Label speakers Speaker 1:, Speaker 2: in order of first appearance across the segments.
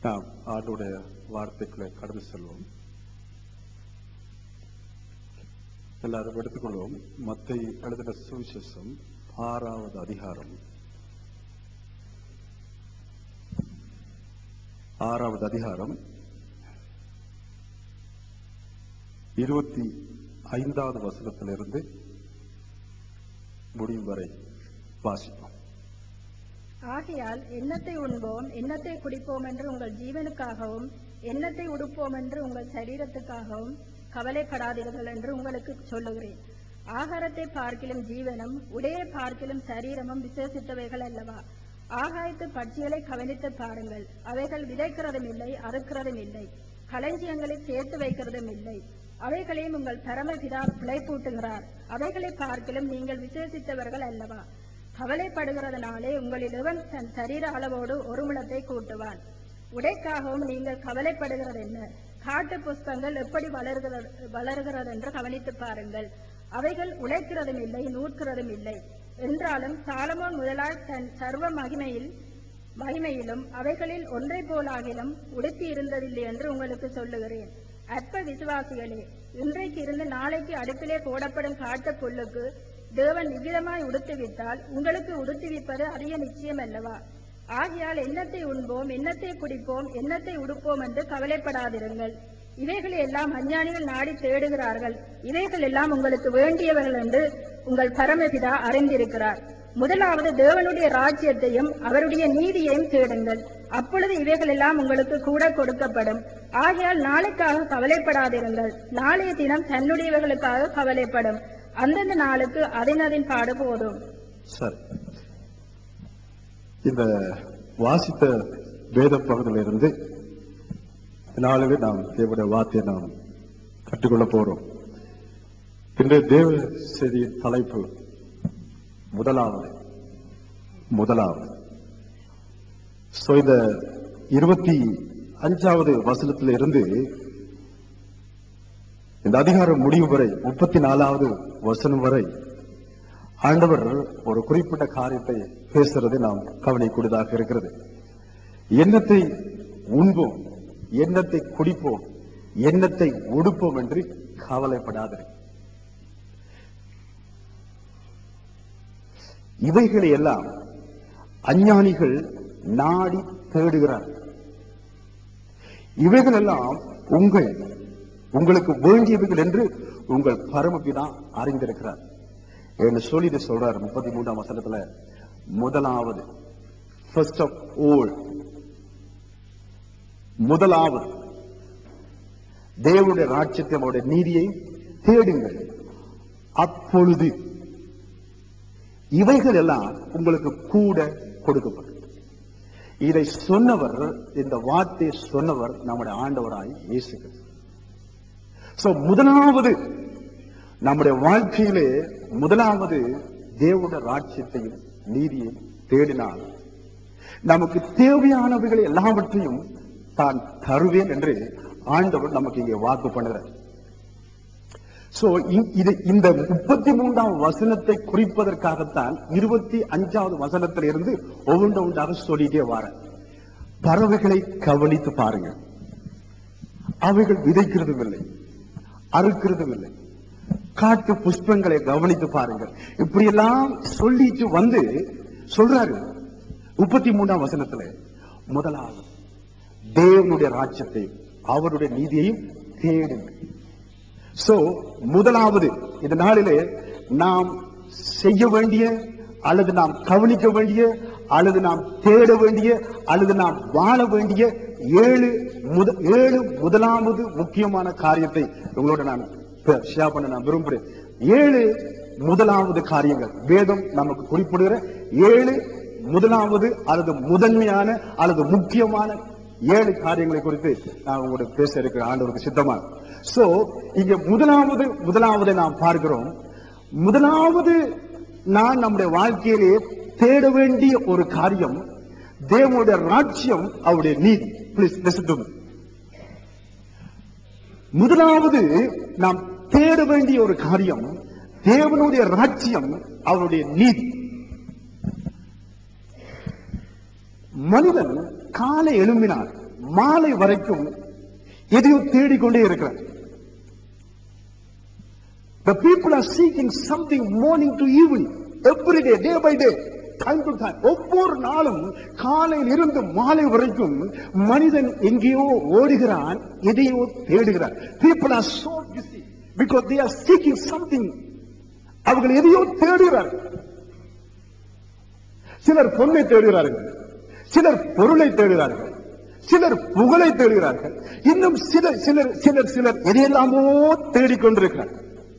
Speaker 1: நாம் ஆண்டுடைய வார்த்தைக்குள்ளே கடந்து செல்வோம் எல்லாரும் எடுத்துக்கொள்வோம் மத்தை எழுதின சுவிசேஷம் ஆறாவது அதிகாரம் ஆறாவது அதிகாரம் இருபத்தி ஐந்தாவது வசனத்திலிருந்து முடியும் வரை வாசிப்போம்
Speaker 2: ஆகையால் எண்ணத்தை உண்போம் எண்ணத்தை குடிப்போம் என்று உங்கள் ஜீவனுக்காகவும் எண்ணத்தை உடுப்போம் என்று உங்கள் சரீரத்துக்காகவும் கவலைப்படாதீர்கள் என்று உங்களுக்கு சொல்லுகிறேன் ஆகாரத்தை பார்க்கிலும் ஜீவனும் உடையை பார்க்கிலும் சரீரமும் விசேஷித்தவைகள் அல்லவா ஆகாயத்து பட்சிகளை கவனித்து பாருங்கள் அவைகள் விதைக்கிறதும் இல்லை அறுக்கிறதும் இல்லை களஞ்சியங்களில் சேர்த்து வைக்கிறதும் இல்லை அவைகளையும் உங்கள் பரமபிதா பிழைப்பூட்டுகிறார் அவைகளை பார்க்கிலும் நீங்கள் விசேஷித்தவர்கள் அல்லவா கவலைப்படுகிறதுனாலே உங்களில் எவன் தன் சரீர அளவோடு ஒரு முழத்தை கூட்டுவான் உடைக்காகவும் நீங்கள் கவலைப்படுகிறது என்ன காட்டு புஷ்பங்கள் எப்படி வளர்கிறது வளர்கிறது என்று கவனித்து பாருங்கள் அவைகள் உழைக்கிறதும் இல்லை நூற்கிறதும் இல்லை என்றாலும் சாலமோன் முதலால் தன் சர்வ மகிமையில் மகிமையிலும் அவைகளில் ஒன்றை போலாகிலும் உடுத்தி இருந்ததில்லை என்று உங்களுக்கு சொல்லுகிறேன் அற்ப விசுவாசிகளே இன்றைக்கு இருந்து நாளைக்கு அடுப்பிலே போடப்படும் காட்டு புல்லுக்கு தேவன் நிகிதமாய் உடுத்துவித்தால் உங்களுக்கு உடுத்துவிப்பது அதிக நிச்சயம் அல்லவா ஆகையால் எண்ணத்தை உண்போம் எண்ணத்தை குடிப்போம் எண்ணத்தை உடுப்போம் என்று கவலைப்படாதிருங்கள் இவைகளை எல்லாம் அஞ்ஞானிகள் நாடி தேடுகிறார்கள் இவைகள் எல்லாம் உங்களுக்கு வேண்டியவர்கள் என்று உங்கள் பரமபிதா அறிந்திருக்கிறார் முதலாவது தேவனுடைய ராஜ்யத்தையும் அவருடைய நீதியையும் தேடுங்கள் அப்பொழுது இவைகள் எல்லாம் உங்களுக்கு கூட கொடுக்கப்படும் ஆகையால் நாளைக்காக கவலைப்படாதிருங்கள் நாளைய தினம் தன்னுடையவர்களுக்காக கவலைப்படும் அந்தந்த நாளுக்கு அதினதின் பாடு போதும்
Speaker 1: சரி இந்த வாசித்த வேத பகுதியிலிருந்து நாளிலே நாம் தேவனுடைய வார்த்தையை நாம் கற்றுக்கொள்ள போறோம் இன்றைய தேவ செய்தியின் தலைப்பு முதலாவது முதலாவது சோ இந்த இருபத்தி அஞ்சாவது வசனத்திலிருந்து இருந்து இந்த அதிகாரம் முடிவு வரை முப்பத்தி நாலாவது வசனம் வரை ஆண்டவர் ஒரு குறிப்பிட்ட காரியத்தை பேசுறதை நாம் கவனிக்கூடியதாக இருக்கிறது எண்ணத்தை உண்போம் எண்ணத்தை குடிப்போம் எண்ணத்தை உடுப்போம் என்று கவலைப்படாதீர்கள் இவைகளை எல்லாம் அஞ்ஞானிகள் நாடி தேடுகிறார் இவைகள் எல்லாம் உங்கள் உங்களுக்கு வேண்டியவைகள் என்று உங்கள் பரமபிதா அறிந்திருக்கிறார் என்று சொல்லிட்டு சொல்றார் முப்பத்தி மூன்றாம் வசனத்துல முதலாவது ஃபர்ஸ்ட் ஆஃப் ஓல் முதலாவது தேவனுடைய ராட்சியத்தை அவருடைய நீதியை தேடுங்கள் அப்பொழுது இவைகள் எல்லாம் உங்களுக்கு கூட கொடுக்கப்படும் இதை சொன்னவர் இந்த வார்த்தையை சொன்னவர் நம்முடைய ஆண்டவராய் இயேசு கிறிஸ்து சோ முதலாவது நம்முடைய வாழ்க்கையிலே முதலாவது தேவனுடைய ராட்சியத்தையும் நீதியையும் தேடினால் நமக்கு தேவையானவைகளை எல்லாவற்றையும் தான் தருவேன் என்று ஆண்டவர் நமக்கு இங்கே வாக்கு பண்ணுகிறார் சோ இது இந்த முப்பத்தி மூன்றாம் வசனத்தை குறிப்பதற்காகத்தான் இருபத்தி அஞ்சாவது வசனத்தில் இருந்து ஒவ்வொன்று ஒன்றாக சொல்லிட்டே வார பறவைகளை கவனித்து பாருங்க அவைகள் விதைக்கிறதும் இல்லை அறுக்கிறதும் இல்லை காட்டு புஷ்பங்களை கவனித்து பாருங்கள் இப்படி எல்லாம் சொல்லிட்டு வந்து சொல்றாரு முப்பத்தி மூணாம் வசனத்துல முதலாவது தேவனுடைய ராஜ்யத்தை அவருடைய நீதியையும் தேடுங்கள் சோ முதலாவது இந்த நாளிலே நாம் செய்ய வேண்டிய அல்லது நாம் கவனிக்க வேண்டிய அல்லது நாம் தேட வேண்டிய அல்லது நாம் வாழ வேண்டிய ஏழு முத ஏழு முதலாவது முக்கியமான காரியத்தை உங்களோட நான் ஷேர் பண்ண நான் விரும்புகிறேன் ஏழு முதலாவது காரியங்கள் வேதம் நமக்கு குறிப்பிடுகிற ஏழு முதலாவது அல்லது முதன்மையான அல்லது முக்கியமான ஏழு காரியங்களை குறித்து நான் உங்களோட பேச இருக்கிற ஆண்டவருக்கு சித்தமா சோ இங்க முதலாவது முதலாவது நாம் பார்க்கிறோம் முதலாவது நான் நம்முடைய வாழ்க்கையிலே தேட வேண்டிய ஒரு காரியம் தேவனுடைய ராட்சியம் அவருடைய நீதி பிளீஸ் லிசன் முதலாவது நாம் தேட வேண்டிய ஒரு காரியம் தேவனுடைய ராட்சியம் அவருடைய நீதி மனிதன் காலை எழும்பினார் மாலை வரைக்கும் எதையோ தேடிக்கொண்டே இருக்கிறார் The people are seeking something morning to evening, every day, day by day, time to time. ஒவ்வொரு நாளும் காலையில் இருந்து மாலை வரைக்கும் மனிதன் எங்கேயோ ஓடுகிறான் எதையோ தேடுகிறான் people are so busy because they are seeking something அவர்கள் எதையோ தேடுகிறார்கள் சிலர் பொண்ணை தேடுகிறார்கள் சிலர் பொருளை தேடுகிறார்கள் சிலர் புகழை தேடுகிறார்கள் இன்னும் சிலர் சிலர் சிலர் சிலர் எதையெல்லாமோ தேடிக்கொண்டிருக்கிறார்கள்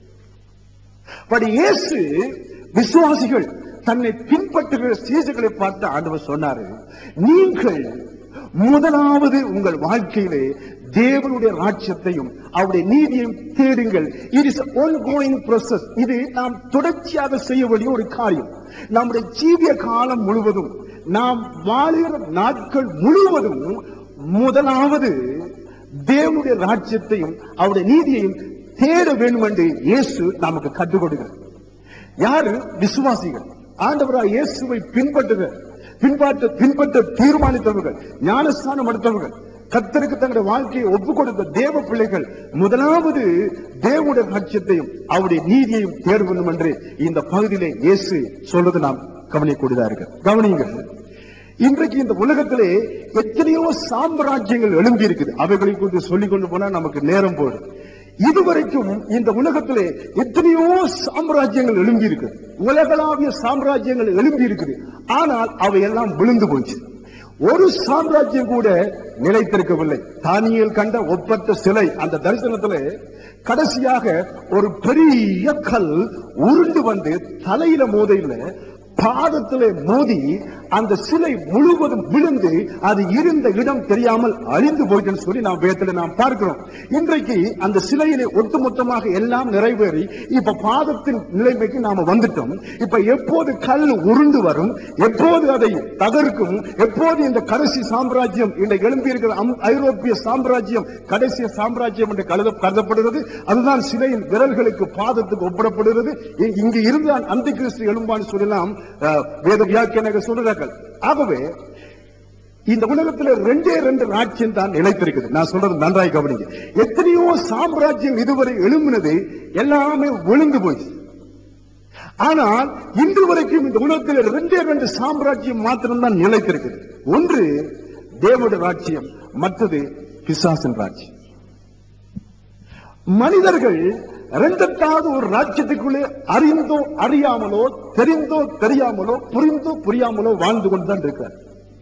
Speaker 1: பட் இயேசு விசுவாசிகள் தன்னை பின்பற்றுகிற சீசர்களை பார்த்து ஆண்டவர் சொன்னாரு நீங்கள் முதலாவது உங்கள் வாழ்க்கையிலே தேவனுடைய ராஜ்யத்தையும் அவருடைய நீதியையும் தேடுங்கள் it is ongoing process இது நாம் தொடர்ச்சியாக செய்ய வேண்டிய ஒரு காரியம் நம்முடைய ஜீவிய காலம் முழுவதும் நாம் வாழுகிற நாட்கள் முழுவதும் முதலாவது தேவனுடைய ராஜ்யத்தையும் அவருடைய நீதியையும் தேட வேண்டும் என்று இயேசு நமக்கு கற்றுக் கொடுக்கிறார் யாரு விசுவாசிகள் ஆண்டவராய் இயேசுவை பின்பற்றுக பின்பற்ற பின்பற்ற தீர்மானித்தவர்கள் ஞானஸ்தானம் எடுத்தவர்கள் கத்தருக்கு தங்களுடைய வாழ்க்கையை ஒப்புக் கொடுத்த தேவ பிள்ளைகள் முதலாவது தேவனுடைய ராஜ்யத்தையும் அவருடைய நீதியையும் தேட வேண்டும் என்று இந்த பகுதியிலே இயேசு சொல்றது நாம் கவனிக்கூடியதா இருக்கு கவனிங்கள் இன்றைக்கு இந்த உலகத்திலே எத்தனையோ சாம்ராஜ்யங்கள் எழும்பி இருக்குது அவைகளை குறித்து சொல்லிக் கொண்டு போனா நமக்கு நேரம் போடும் இதுவரைக்கும் இந்த உலகத்திலே எத்தனையோ சாம்ராஜ்யங்கள் எழும்பி இருக்கு உலகளாவிய சாம்ராஜ்யங்கள் எழும்பி இருக்குது ஆனால் அவையெல்லாம் விழுந்து போச்சு ஒரு சாம்ராஜ்யம் கூட நிலைத்திருக்கவில்லை தானியல் கண்ட ஒப்பற்ற சிலை அந்த தரிசனத்திலே கடைசியாக ஒரு பெரிய கல் உருண்டு வந்து தலையில மோதையில பாதத்திலே மோதி அந்த சிலை முழுவதும் விழுந்து அது இருந்த இடம் தெரியாமல் அழிந்து போயிட்டுன்னு சொல்லி நாம் வேதத்தில் நாம் பார்க்கிறோம் இன்றைக்கு அந்த சிலையிலே ஒட்டுமொத்தமாக எல்லாம் நிறைவேறி இப்ப பாதத்தின் நிலைமைக்கு நாம வந்துட்டோம் இப்ப எப்போது கல் உருண்டு வரும் எப்போது அதை தகர்க்கும் எப்போது இந்த கடைசி சாம்ராஜ்யம் இந்த எழும்பி இருக்கிற அம்- ஐரோப்பிய சாம்ராஜ்யம் கடைசி சாம்ராஜ்யம் என்று கருத கருதப்படுகிறது அதுதான் சிலையின் விரல்களுக்கு பாதத்துக்கு ஒப்பிடப்படுகிறது இ- இங்கு இருந்தால் அந்த கிறிஸ்து எழும்பான்னு சொல்லலாம் அஹ், வேத வியாக்கியானர்கள் சொல்றார்கள் ஆகவே இந்த உலகத்துல ரெண்டே ரெண்டு ராஜ்யம் தான் நிலைத்திருக்குது நான் சொல்றது நன்றாய் கவனிங்க எத்தனையோ சாம்ராஜ்யம் இதுவரை எழும்பினது எல்லாமே விழுந்து போச்சு ஆனால் இன்று வரைக்கும் இந்த உலகத்தில் ரெண்டே ரெண்டு சாம்ராஜ்யம் மாத்திரம்தான் நிலைத்திருக்குது ஒன்று தேவனுடைய ராஜ்யம் மற்றது பிசாசின் ராஜ்யம் மனிதர்கள் இரண்டத்தாவது ஒரு ராஜ்யத்துக்குள்ளே அறிந்தோ அறியாமலோ தெரிந்தோ தெரியாமலோ புரிந்தோ புரியாமலோ வாழ்ந்து கொண்டுதான் இருக்கிறார்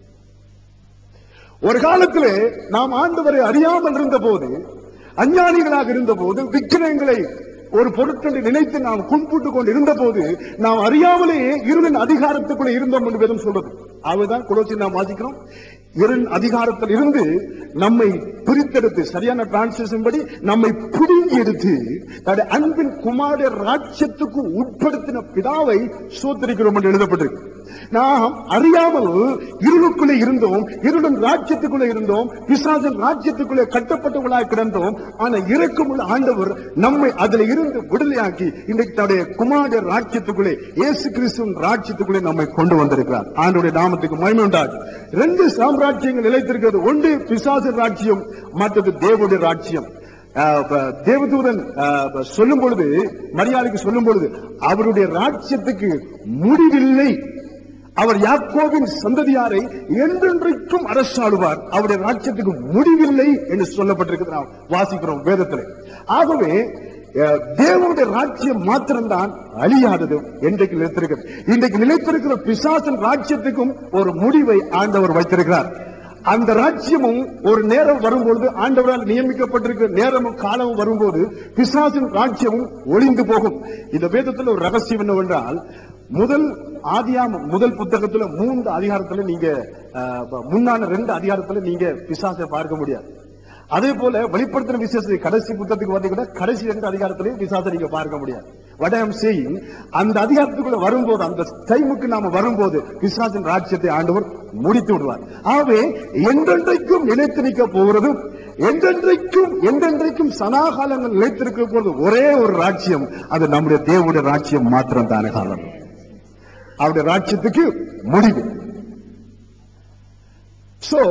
Speaker 1: ஒரு காலத்திலே நாம் ஆண்டவரை அறியாமல் இருந்த போது அஞ்ஞானிகளாக இருந்த போது விக்கிரங்களை ஒரு பொருட்களை நினைத்து நாம் கும்பிட்டு கொண்டு இருந்த போது நாம் அறியாமலேயே இருளின் அதிகாரத்துக்குள்ளே இருந்தோம் என்று வேதம் சொல்றது அதுதான் குலோசி நாம் வாசிக்கிறோம் இருள் அதிகாரத்தில் இருந்து நம்மை பிரித்தெடுத்து சரியான டிரான்ஸ்லேஷன் படி நம்மை பிடுங்கி எடுத்து தன்னுடைய அன்பின் குமார ராஜ்யத்துக்கு உட்படுத்தின பிதாவை சோத்தரிக்கிறோம் என்று எழுதப்பட்டிருக்கு நாம் அறியாமல் இருளுக்குள்ளே இருந்தோம் இருளின் ராஜ்யத்துக்குள்ளே இருந்தோம் பிசாசின் ராஜ்யத்துக்குள்ளே கட்டப்பட்டவர்களாக கிடந்தோம் ஆனா இறக்கமுள்ள ஆண்டவர் நம்மை அதில் இருந்து விடுதலையாக்கி இன்றைக்கு தன்னுடைய குமார ராஜ்யத்துக்குள்ளே இயேசு கிறிஸ்துவின் ராஜ்யத்துக்குள்ளே நம்மை கொண்டு வந்திருக்கிறார் ஆண்டுடைய நாமத்துக்கு மகிமை உண்டாகும் ரெண்டு சாம்ராஜ்யங்கள் நிலைத்திருக்கிறது ஒன்று பிசாசின் ராஜ்யம் மற்றது தேவனுடைய ராஜ்யம் ஆஹ் ப- தேவதூதன் ஆஹ் சொல்லும் பொழுது மரியாதைக்கு சொல்லும் பொழுது அவருடைய ராஜ்யத்துக்கு முடிவில்லை அவர் யாக்கோவின் சந்ததியாரை என்றென்றைக்கும் அரசாடுவார் அவருடைய ராஜ்யத்துக்கு முடிவில்லை என்று சொல்லப்பட்டிருக்கிறது நாம் வாசிக்கிறோம் வேதத்திலே ஆகவே அஹ், தேவனுடைய ராஜ்யம் மாத்திரம்தான் அழியாதது என்றைக்கு நிலைத்திருக்கிறது இன்றைக்கு நிலைத்திருக்கிற பிசாசன் ராஜ்யத்துக்கும் ஒரு முடிவை ஆண்டவர் வைத்திருக்கிறார் அந்த ராஜ்யமும் ஒரு நேரம் வரும்பொழுது ஆண்டவரால் நியமிக்கப்பட்டிருக்கிற நேரமும் காலமும் வரும்போது பிசாசின் ராஜ்யமும் ஒளிந்து போகும் இந்த வேதத்தில் ஒரு ரகசியம் என்னவென்றால் முதல் ஆதியாம முதல் புத்தகத்துல மூன்று அதிகாரத்துல நீங்க அஹ், முன்னான ரெண்டு அதிகாரத்துல நீங்க பிசாசை பார்க்க முடியாது அதே போல வெளிப்படுத்தின விசேஷ கடைசி புத்தகத்துக்கு வந்தீங்கன்னா கடைசி ரெண்டு அதிகாரத்திலையும் பிசாசை நீங்க பார்க்க முடியாது what I am saying அந்த அதிகாரத்துக்குள்ள வரும்போது அந்த டைமுக்கு நாம வரும்போது பிசாசின் ராஜ்யத்தை ஆண்டவர் முடித்து விடுவார் ஆகவே என்றென்றைக்கும் நிலைத்து நிற்க போகிறதும் என்றென்றைக்கும் என்றென்றைக்கும் சனாகாலங்கள் நிலைத்திருக்க போறது ஒரே ஒரு ராஜ்யம் அது நம்முடைய தேவனுடைய ராஜ்யம் மாத்திரம் தானே காலம் அவருடைய ராஜ்யத்துக்கு முடிவு சோ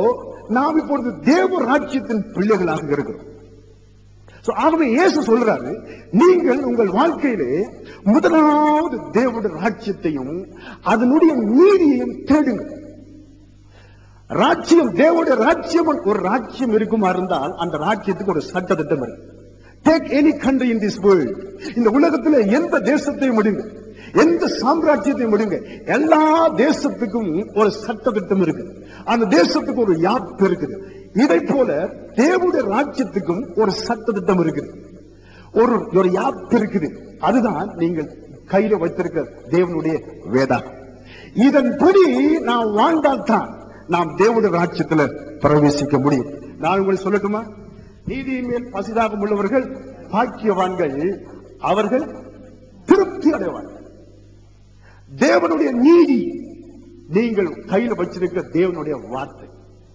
Speaker 1: நாம் இப்பொழுது தேவ ராஜ்யத்தின் பிள்ளைகளாக இருக்கிறோம் So, ஆகவே இயேசு சொல்றாரு நீங்கள் உங்கள் வாழ்க்கையிலே முதலாவது தேவனுடைய ராஜ்யத்தையும் அதனுடைய நீதியையும் தேடுங்கள் ராஜ்யம் தேவனுடைய ராஜ்யம் ஒரு ராஜ்யம் இருக்குமா இருந்தால் அந்த ராஜ்யத்துக்கு ஒரு சட்ட திட்டம் இருக்கு take any country in this world இந்த உலகத்துல எந்த தேசத்தையும் முடிங்க எந்த சாம்ராஜ்யத்தையும் முடிங்க எல்லா தேசத்துக்கும் ஒரு சட்ட திட்டம் இருக்கு அந்த தேசத்துக்கு ஒரு யாப் இருக்குது இதை போல தேவனுடைய ராஜ்யத்துக்கும் ஒரு சட்ட திட்டம் இருக்குது ஒரு ஒரு யாப் இருக்குது அதுதான் நீங்கள் கையில வைத்திருக்கிற தேவனுடைய வேதாகம் இதன்படி நாம் வாழ்ந்தால்தான் நாம் தேவனுடைய ராஜ்யத்துல பிரவேசிக்க முடியும் நான் உங்களுக்கு சொல்லட்டுமா நீதியின் மேல் பசிதாகம் உள்ளவர்கள் பாக்கியவான்கள் அவர்கள் திருப்தி அடைவார்கள் தேவனுடைய நீதி நீங்கள் கையில் வச்சிருக்கிற தேவனுடைய வார்த்தை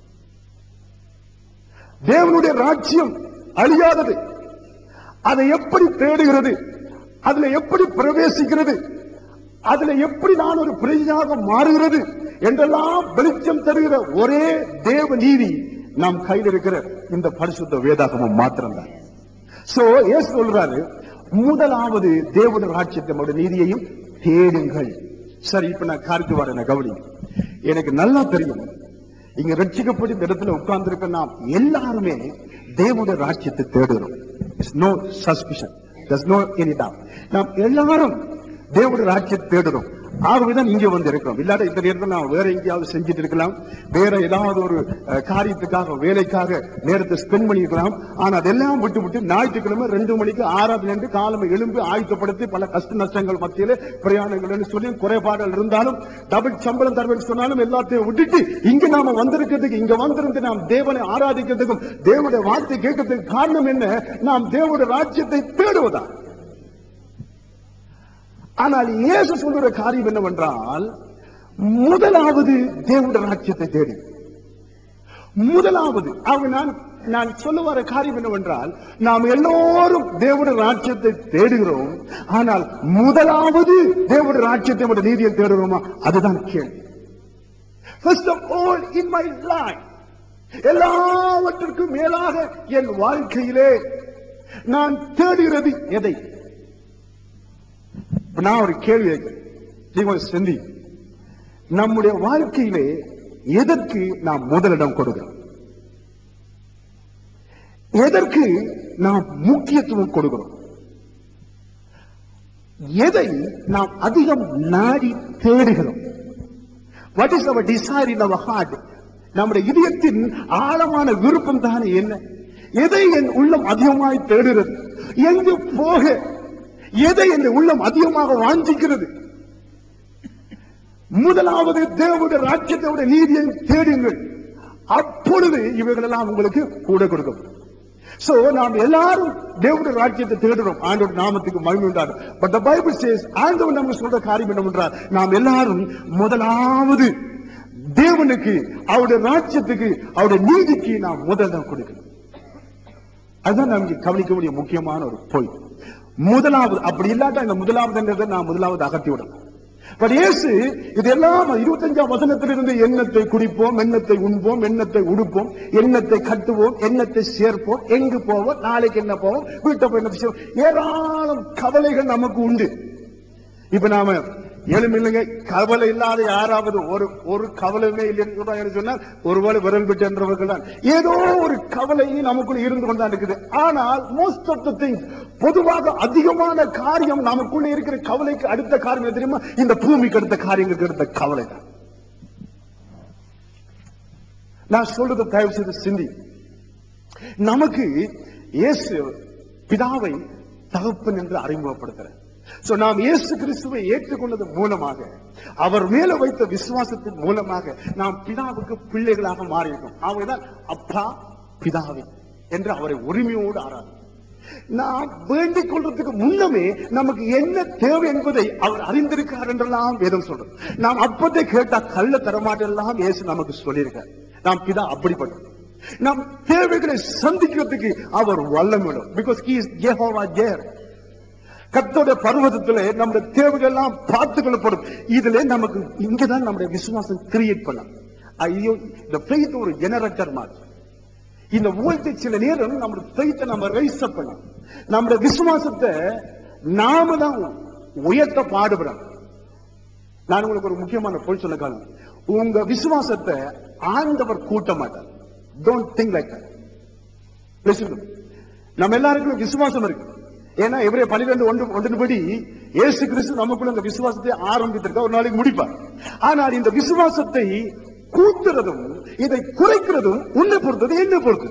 Speaker 1: தேவனுடைய ராஜ்யம் அழியாதது அதை எப்படி தேடுகிறது அதுல எப்படி பிரவேசிக்கிறது அதுல எப்படி நான் ஒரு பிரஜையாக மாறுகிறது என்றெல்லாம் வெளிச்சம் தருகிற ஒரே தேவ நீதி நம் கையில் இருக்கிற இந்த பரிசுத்த வேதாகமும் மாத்திரம்தான் சோ ஏசு சொல்றாரு முதலாவது தேவனுடைய ராஜ்யத்தை நம்முடைய நீதியையும் தேடுங்கள் சரி இப்ப நான் காருக்கு வரேன் கவனி எனக்கு நல்லா தெரியும் இங்க ரட்சிக்கப்பட்டு இந்த இடத்துல உட்கார்ந்திருக்க நாம் எல்லாருமே தேவனுடைய ராஜ்யத்தை தேடுகிறோம் நோ சஸ்பிஷன் நோ எனி நாம் எல்லாரும் தேவனுடைய ராஜ்யத்தை தேடுறோம் ஆகவேதான் இங்க வந்து இருக்கிறோம் இல்லாத இந்த நேரத்தில் நான் வேற எங்கேயாவது செஞ்சுட்டு இருக்கலாம் வேற ஏதாவது ஒரு அஹ், காரியத்துக்காக வேலைக்காக நேரத்தை ஸ்பெண்ட் பண்ணிருக்கலாம் ஆனா அதெல்லாம் விட்டு விட்டு ஞாயிற்றுக்கிழமை ரெண்டு மணிக்கு ஆறாவது நின்று காலமை எழும்பி ஆயத்தப்படுத்தி பல கஷ்ட நஷ்டங்கள் மத்தியில பிரயாணங்கள் சொல்லி குறைபாடுகள் இருந்தாலும் டபுள் சம்பளம் தருவேன் சொன்னாலும் எல்லாத்தையும் விட்டுட்டு இங்க நாம வந்திருக்கிறதுக்கு இங்க வந்திருந்து நாம் தேவனை ஆராதிக்கிறதுக்கும் தேவனுடைய வார்த்தை கேட்கறதுக்கு காரணம் என்ன நாம் தேவனுடைய ராஜ்யத்தை தேடுவதா ஆனால் இயேசு சொல்லுற காரியம் என்னவென்றால் முதலாவது தேவனுடைய ராஜ்யத்தை தேடி முதலாவது அவங்க நான் நான் சொல்ல வர காரியம் என்னவென்றால் நாம் எல்லோரும் தேவனுடைய ராஜ்யத்தை தேடுகிறோம் ஆனால் முதலாவது தேவனுடைய ராஜ்யத்தை நம்முடைய நீதியை தேடுகிறோமா அதுதான் கேள்வி first of all in my life எல்லாவற்றிற்கும் மேலாக என் வாழ்க்கையிலே நான் தேடுகிறது எதை இப்ப நான் ஒரு கேள்வி கேட்கிறேன் நீங்க கொஞ்சம் சிந்தி நம்முடைய வாழ்க்கையிலே எதற்கு நாம் முதலிடம் கொடுக்கிறோம் எதற்கு நாம் முக்கியத்துவம் கொடுக்கிறோம் எதை நாம் அதிகம் நாடி தேடுகிறோம் what is our desire in our heart நம்முடைய இதயத்தின் ஆழமான விருப்பம் தானே என்ன எதை என் உள்ளம் அதிகமாய் தேடுகிறது எங்கு போக எதை என் உள்ளம் அதிகமாக வாஞ்சிக்கிறது முதலாவது தேவனுடைய ராஜ்யத்தோட நீதியை தேடுங்கள் அப்பொழுது இவைகளெல்லாம் உங்களுக்கு கூட கொடுக்கும் சோ நாம் எல்லாரும் தேவனுடைய ராஜ்யத்தை தேடுறோம் ஆண்டோட நாமத்துக்கு மகிமை உண்டாடும் பட் த பைபிள் சேஸ் ஆண்டவர் நமக்கு சொல்ற காரியம் என்னவென்றால் நாம் எல்லாரும் முதலாவது தேவனுக்கு அவருடைய ராஜ்யத்துக்கு அவருடைய நீதிக்கு நாம் முதலிடம் கொடுக்கணும் அதுதான் நமக்கு கவனிக்க வேண்டிய முக்கியமான ஒரு பொய் முதலாவது அப்படி இல்லாட்டா இந்த முதலாவது நான் முதலாவது அகற்றி விடணும் பட் இயேசு இதெல்லாம் இருபத்தஞ்சாம் வசனத்திலிருந்து எண்ணத்தை குடிப்போம் எண்ணத்தை உண்போம் எண்ணத்தை உடுப்போம் எண்ணத்தை கட்டுவோம் எண்ணத்தை சேர்ப்போம் எங்கு போவோம் நாளைக்கு என்ன போவோம் வீட்டை போய் என்ன செய்வோம் ஏராளம் கவலைகள் நமக்கு உண்டு இப்ப நாம எழுமில்லைங்க கவலை இல்லாத யாராவது ஒரு ஒரு கவலையுமே இல்லைன்னு சொல்றாங்கன்னு சொன்னால் ஒருவேளை விரல் விட்டு என்றவர்கள் தான் ஏதோ ஒரு கவலையும் நமக்குள்ள இருந்து கொண்டா இருக்குது ஆனால் மோஸ்ட் ஆஃப் த திங்ஸ் பொதுவாக அதிகமான காரியம் நமக்குள்ள இருக்கிற கவலைக்கு அடுத்த காரியம் எது தெரியுமா இந்த பூமிக்கு அடுத்த காரியங்களுக்கு அடுத்த கவலை தான் நான் சொல்றது தயவு செய்து சிந்தி நமக்கு இயேசு பிதாவை தகப்பன் என்று அறிமுகப்படுத்துற சோ நாம் இயேசு கிறிஸ்துவை ஏற்றுக்கொண்டது மூலமாக அவர் மேல வைத்த விசுவாசத்தின் மூலமாக நாம் பிதாவுக்கு பிள்ளைகளாக மாறியிருக்கோம் அவங்கதான் அப்பா பிதாவே என்று அவரை உரிமையோடு ஆராதி நாம் வேண்டிக் கொள்றதுக்கு முன்னமே நமக்கு என்ன தேவை என்பதை அவர் அறிந்திருக்கார் என்றெல்லாம் வேதம் சொல்றது நாம் அப்பத்தை கேட்டா கள்ள தரமாட்டெல்லாம் இயேசு நமக்கு சொல்லியிருக்கார் நாம் பிதா அப்படிப்பட்டது நம் தேவைகளை சந்திக்கிறதுக்கு அவர் வல்லமிடும் because he is Jehovah Jireh கத்தோட பர்வதத்துல நம்முடைய தேவைகள் எல்லாம் பார்த்து கொள்ளப்படும் இதுல நமக்கு இங்கதான் நம்முடைய விசுவாசம் கிரியேட் பண்ணலாம் ஐயோ இந்த faith ஒரு ஜெனரேட்டர் மாதிரி இந்த வோல்டேஜ் சில நேரம் நம்ம faith நம்ம ரைஸ் அப் பண்ணணும் நம்முடைய விசுவாசத்தை நாம தான் உயர்த்த பாடுபடணும் நான் உங்களுக்கு ஒரு முக்கியமான பொய் சொல்ல காலம் உங்க விசுவாசத்தை ஆண்டவர் கூட்ட மாட்டார் டோன்ட் திங்க் லைக் தட் நம்ம எல்லாருக்கும் விசுவாசம் இருக்கு ஏன்னா எவரே பன்னிரெண்டு ஒன்று ஒன்றின்படி இயேசு கிறிஸ்து நமக்குள்ள அந்த விசுவாசத்தை ஆரம்பித்திருக்க ஒரு நாளைக்கு முடிப்பார் ஆனால் இந்த விசுவாசத்தை கூட்டுறதும் இதை குறைக்கிறதும் உன்னை பொறுத்தது என்னை பொறுத்தது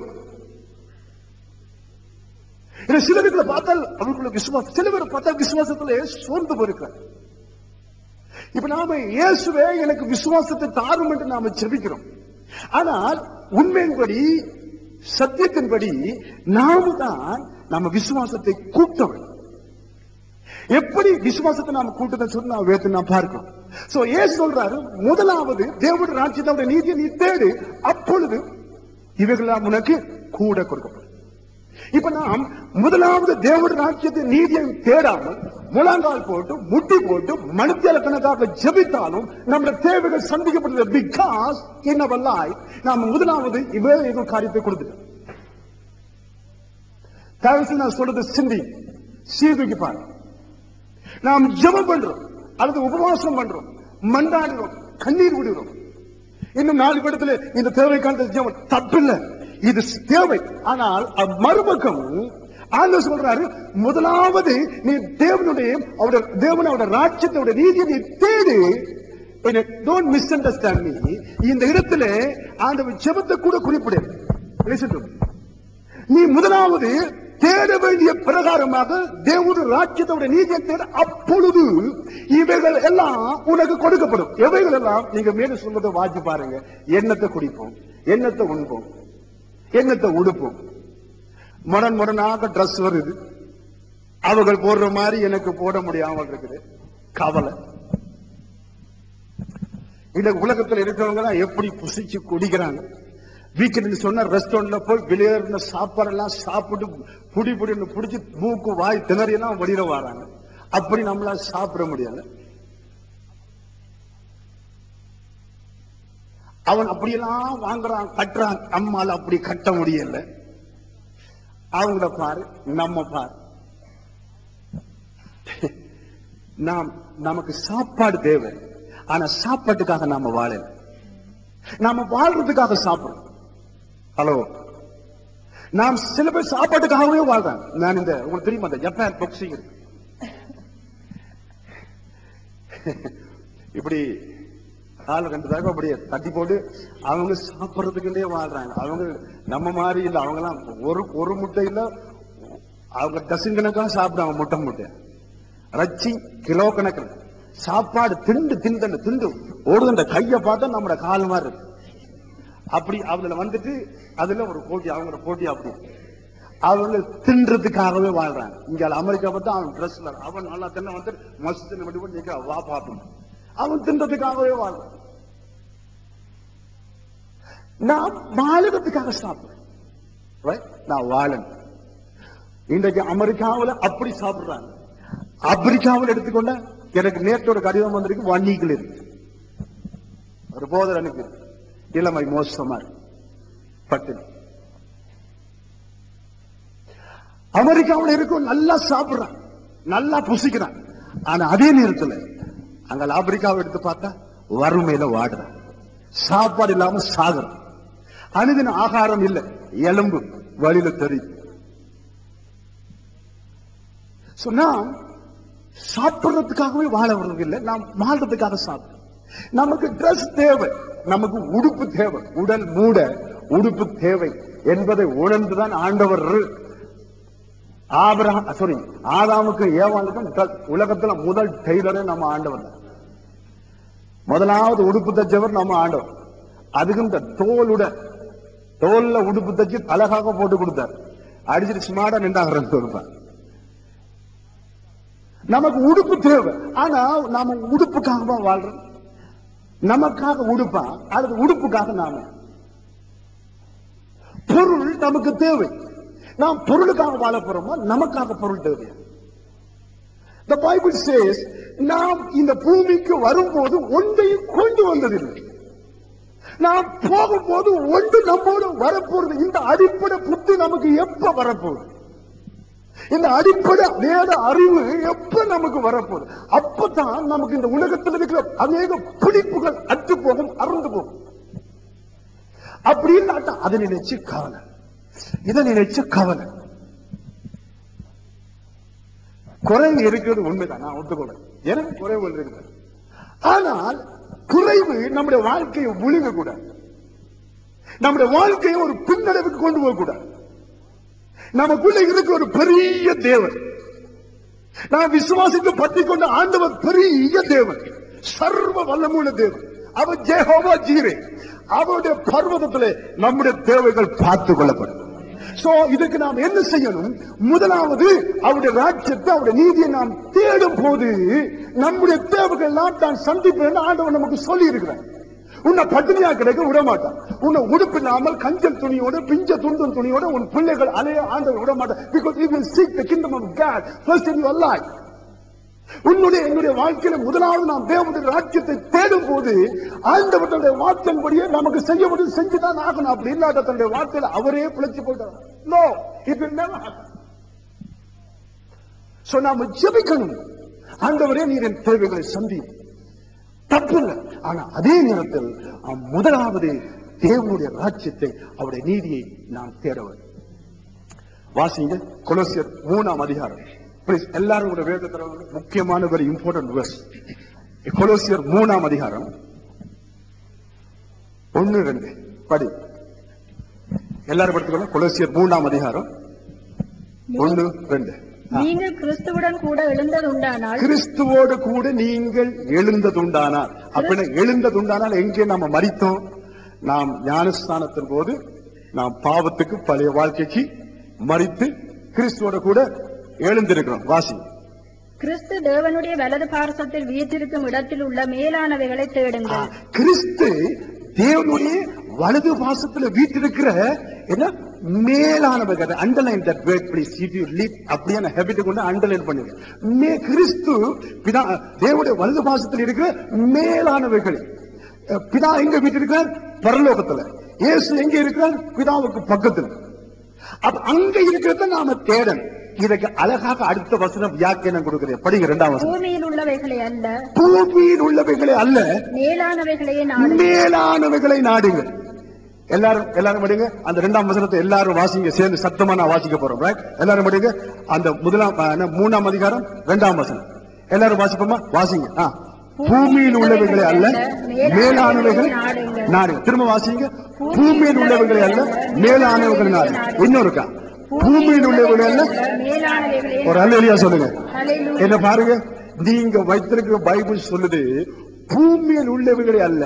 Speaker 1: இதை சில வீட்டுல பார்த்தால் அவர்களுடைய விசுவாசம் சில பேர் பார்த்தால் விசுவாசத்துல சோர்ந்து போயிருக்கிறார் இப்ப நாம இயேசுவே எனக்கு விசுவாசத்தை தாரும் என்று நாம ஜெபிக்கிறோம் ஆனால் உண்மையின்படி சத்தியத்தின்படி நாம தான் நம்ம விசுவாசத்தை கூட்ட வேண்டும் எப்படி விசுவாசத்தை நாம கூட்டத்தை சொல்லி நான் வேத்து நான் பார்க்கிறோம் சோ ஏசு சொல்றாரு முதலாவது தேவனுடைய ராஜ்யத்தோட நீதியை நீ தேடு அப்பொழுது இவைகளாம் உனக்கு கூட கொடுக்கப்படும் இப்ப நாம் முதலாவது தேவனுடைய ராஜ்யத்தை நீதியை தேடாமல் முழங்கால் போட்டு முட்டி போட்டு மனுத்தியால கணக்காக ஜெபித்தாலும் நம்முடைய தேவைகள் சந்திக்கப்படுகிறது பிகாஸ் இன் அவர் லைஃப் நாம முதலாவது இவே ஏதோ காரியத்தை கொடுத்துட்டோம் தயவுசெய்து நான் சொல்றது சிந்தி சீர்தூக்கி பாரு நாம் ஜெபம் பண்றோம் அல்லது உபவாசம் பண்றோம் மண்டாடுறோம் கண்ணீர் விடுறோம் இன்னும் நாலு இடத்துல இந்த தேவைக்கான ஜெபம் தப்பில்லை இது தேவை ஆனால் அ- மறுபக்கம் ஆண்டு சொல்றாரு முதலாவது நீ தேவனுடைய அவருடைய தேவனோட ராட்சியத்தோட நீதியை நீ தேடு டோன்ட் மிஸ் அண்டர்ஸ்டாண்ட் மீ இந்த இடத்துல ஆண்டவர் ஜெபத்தை கூட குறிப்பிடு Listen to me. நீ முதலாவது தேட வேண்டிய பிரகாரமாக தேவனுடைய ராஜ்யத்தோட நீதியை தேட அப்பொழுது இவைகள் எல்லாம் உனக்கு கொடுக்கப்படும் எவைகள் எல்லாம் நீங்க மேல சொல்றதை வாசி பாருங்க எண்ணத்தை குடிப்போம் எண்ணத்தை உண்போம் எண்ணத்தை உடுப்போம் முரண் முரணாக ட்ரெஸ் வருது அவர்கள் போடுற மாதிரி எனக்கு போட முடியாமல் இருக்குது கவலை இந்த உலகத்துல இருக்கிறவங்க தான் எப்படி புசிச்சு குடிக்கிறாங்க வீக்கெண்ட் சொன்ன ரெஸ்டாரண்ட்ல போய் வெளியேறின சாப்பாடெல்லாம் சாப்பிட்டு புடி புடின்னு புடிச்சு மூக்கு வாய் திணறி எல்லாம் வெளியில வராங்க அப்படி நம்மளால சாப்பிட முடியல அவன் அப்படியெல்லாம் வாங்குறான் கட்டுறான் நம்மால அப்படி கட்ட முடியல அவங்கள பாரு நம்ம பாரு நாம் நமக்கு சாப்பாடு தேவை ஆனா சாப்பாட்டுக்காக நாம வாழல நாம வாழ்றதுக்காக சாப்பிடுறோம் ஹலோ நாம் சில பேர் சாப்பாட்டுக்காகவே வாழ்றாங்க நான் இந்த உங்களுக்கு தெரியுமா இந்த ஜப்பான் பாக்ஸிங் இருக்கு இப்படி கால ரெண்டு தடவை அப்படியே தட்டி போட்டு அவங்க சாப்பிடுறதுக்குன்னே வாழ்றாங்க அவங்க நம்ம மாதிரி இல்ல அவங்கலாம் ஒரு ஒரு முட்டை இல்ல அவங்க டசன் கணக்கா சாப்பிடுவாங்க முட்டை முட்டை ரச்சி கிலோ கணக்கில் சாப்பாடு திண்டு திண்டு திண்டு ஓடுகின்ற கையை பார்த்தா நம்மட கால் மாதிரி இருக்கு அப்படி அதுல வந்துட்டு அதுல ஒரு போட்டி அவங்களோட போட்டி அப்படி அவங்க தின்றதுக்காகவே வாழ்றாங்க இங்க அமெரிக்கா பார்த்தா அவன் ட்ரெஸ்ல அவன் நல்லா தின்ன வந்து மஸ்து தின்ன மட்டும் போட்டு நிக்கிறான் வா பாப்போம் அவன் தின்றதுக்காகவே வாழ்றான் நான் வாழறதுக்காக சாப்பிடுறேன் Right? நான் வாழணும் இன்றைக்கு அமெரிக்காவுல அப்படி சாப்பிடுறாங்க ஆப்பிரிக்காவில் எடுத்துக்கொண்ட எனக்கு நேற்றோட கடிதம் வந்திருக்கு வன்னிகள் இருக்கு ஒரு போதர் அனுப்பி இளமை மோசமா இருக்கு பட்டினி அமெரிக்காவில் இருக்கும் நல்லா சாப்பிடுறான் நல்லா புசிக்கிறான் ஆனா அதே நேரத்துல அங்க ஆப்பிரிக்காவை எடுத்து பார்த்தா வறுமையில வாடுறான் சாப்பாடு இல்லாம சாகுறான் அனுதின ஆகாரம் இல்லை எலும்பு வழியில தெரியுது So, நாம் சாப்பிடுறதுக்காகவே வாழ இல்லை நாம் வாழ்றதுக்காக சாப்பிடுறோம் நமக்கு Dress தேவை நமக்கு உடுப்பு தேவை உடல் மூட உடுப்பு தேவை என்பதை உணர்ந்துதான் ஆண்டவர் ஆபிரஹா சாரி ஆதாமுக்கு ஏவாளுக்கும் dress- உலகத்துல முதல் டெய்லரே நம்ம ஆண்டவர் தான். முதலாவது உடுப்பு தச்சவர் நம்ம ஆண்டவர் அதுக்கும் இந்த தோலுட தோல்ல உடுப்பு தச்சு அழகாக போட்டு கொடுத்தார் அடிச்சிட்டு சுமாரா நின்றாங்க இருப்பார் நமக்கு உடுப்பு தேவை ஆனா நாம உடுப்புக்காகவா வாழ்றோம் நமக்காக உடுப்பா அல்லது உடுப்புக்காக நாம பொருள் நமக்கு தேவை நாம் பொருளுக்காக வாழ போறோமா நமக்காக பொருள் தேவை The Bible says நாம் இந்த பூமிக்கு வரும்போது ஒன்றையும் கொண்டு வந்ததில்லை நாம் போகும்போது ஒன்று நம்மோடு வரப்போறது இந்த அடிப்படை புத்தி நமக்கு எப்ப வரப்போகுது இந்த அடிப்படை வேத அறிவு எப்ப நமக்கு வரப்போகுது அப்பதான் நமக்கு இந்த உலகத்தில் இருக்கிற அநேக பிடிப்புகள் அற்று போகும் அறந்து போகும் அப்படி இல்லாட்டா அதை நினைச்சு கவலை இதை நினைச்சு கவலை குறைவு இருக்கிறது உண்மைதான் நான் ஒத்துக்கொள்றேன் எனக்கு குறைவு இருக்குது ஆனால் குறைவு நம்முடைய வாழ்க்கையை முழுங்க கூடாது நம்முடைய வாழ்க்கையை ஒரு பின்னடைவுக்கு கொண்டு போக கூடாது நமக்குள்ள இருக்கிற ஒரு பெரிய தேவன் நான் விசுவாசித்து பற்றி கொண்ட ஆண்டவர் பெரிய தேவன் சர்வ வல்லமுள்ள தேவன் அவர் ஜெகோவா ஜீரே அவருடைய பர்வதத்திலே நம்முடைய தேவைகள் பார்த்துக் கொள்ளப்படும் சோ இதுக்கு நாம் என்ன செய்யணும் முதலாவது அவருடைய ராஜ்யத்தை அவருடைய நீதியை நாம் தேடும் போது நம்முடைய தேவைகள் எல்லாம் தான் சந்திப்பேன் ஆண்டவர் நமக்கு சொல்லி இருக்கிறார் உன்னை பட்டினியா கிடைக்க விட மாட்டான் உன்னை உடுப்பில்லாமல் கஞ்சல் துணியோட பிஞ்ச துண்டும் துணியோட உன் பிள்ளைகள் அலைய ஆண்டவர் விட மாட்டான் because you will seek the kingdom of God first in your life உன்னுடைய என்னுடைய வாழ்க்கையில முதலாவது நாம் தேவனுடைய ராஜ்யத்தை தேடும் போது ஆண்டவர் தன்னுடைய வார்த்தையின்படியே நமக்கு செய்ய முடியும் செஞ்சுதான் ஆகணும் அப்படி இல்லாத தன்னுடைய வார்த்தையில அவரே பிழைச்சு போயிட்டார் no it will never happen so நாம ஜெபிக்கணும் ஆண்டவரே நீர் என் தேவைகளை சந்தி தப்பில்லை ஆனா அதே நேரத்தில் நாம் முதலாவது தேவனுடைய ராஜ்யத்தை அவருடைய நீதியை நாம் தேட வேண்டும் வாசிங்க கொலோசியர் மூணாம் அதிகாரம் Please, எல்லாரும் கூட வேதத்துல முக்கியமான ஒரு இம்பார்ட்டன்ட் வேர்ஸ் கொலோசியர் மூணாம் அதிகாரம் ஒன்னு ரெண்டு படி எல்லாரும் படுத்துக்கணும் கொலோசியர் மூணாம் அதிகாரம் ஒன்னு ரெண்டு ஆ.
Speaker 2: நீங்கள் கிறிஸ்துவுடன் கூட எழுந்தது உண்டானால்
Speaker 1: கிறிஸ்துவோடு கூட நீங்கள் எழுந்ததுண்டானால் அப்படின்னா எழுந்ததுண்டானால் எங்கே நாம மறித்தோம் நாம் ஞானஸ்தானத்தின் போது நாம் பாவத்துக்கு பழைய வாழ்க்கைக்கு மறித்து கிறிஸ்துவோட கூட எழுந்திருக்கிறோம் வாசி
Speaker 2: கிறிஸ்து தேவனுடைய வலது பாரசத்தில் வீற்றிருக்கும் இடத்தில் உள்ள மேலானவைகளை
Speaker 1: ஆ,
Speaker 2: தேடுங்கள்
Speaker 1: கிறிஸ்து தேவனுடைய வலது பாசத்துல வீட்டிருக்கிற என்ன மேலானவர்கள் underline that word please if you live அப்படியான ஹேபிட் கொண்டு அண்டர்லைன் பண்ணுங்க மே கிறிஸ்து பிதா தேவனுடைய வலது பாசத்தில் இருக்கிற மேலானவைகள் அஹ், பிதா எங்க வீட்டிருக்கிறார் பரலோகத்துல இயேசு எங்க இருக்கிறார் பிதாவுக்கு பக்கத்துல அப்ப அங்க இருக்கிறத நாம தேடணும் இதுக்கு அழகாக அடுத்த வசனம் வியாக்கியானம் கொடுக்கிறேன் படிங்க இரண்டாம் வசனம்
Speaker 2: பூமியில் உள்ளவைகளை அல்ல
Speaker 1: பூமியில் உள்ளவைகளை அல்ல
Speaker 2: மேலானவைகளையே நாடு
Speaker 1: மேலானவைகளை நாடுங்கள் எல்லாரும் எல்லாரும் படிங்க அந்த இரண்டாம் வசனத்தை எல்லாரும் வாசிங்க சேர்ந்து சத்தமா நான் வாசிக்க போறோம் right? எல்லாரும் படிங்க அந்த முதலாம் அஹ், என்ன, மூணாம் அதிகாரம் இரண்டாம் வசனம் எல்லாரும் வாசிப்போமா வாசிங்க ஆ. பூமியில் உள்ளவைகளை அல்ல மேலானவைகள் நாடுங்க திரும்ப வாசிங்க பூமியில் உள்ளவைகளை அல்ல மேலானவைகள் நாடுங்க இன்னொருக்கா பூமியில் உள்ளவைகளை அல்ல
Speaker 2: மேலானவைகளையே
Speaker 1: ஒரு அல்லையா சொல்லுங்க
Speaker 2: ஹalleluya.
Speaker 1: என்ன பாருங்க நீங்க வைத்திருக்கிற பைபிள் சொல்லுது பூமியில் உள்ளவைகளை அல்ல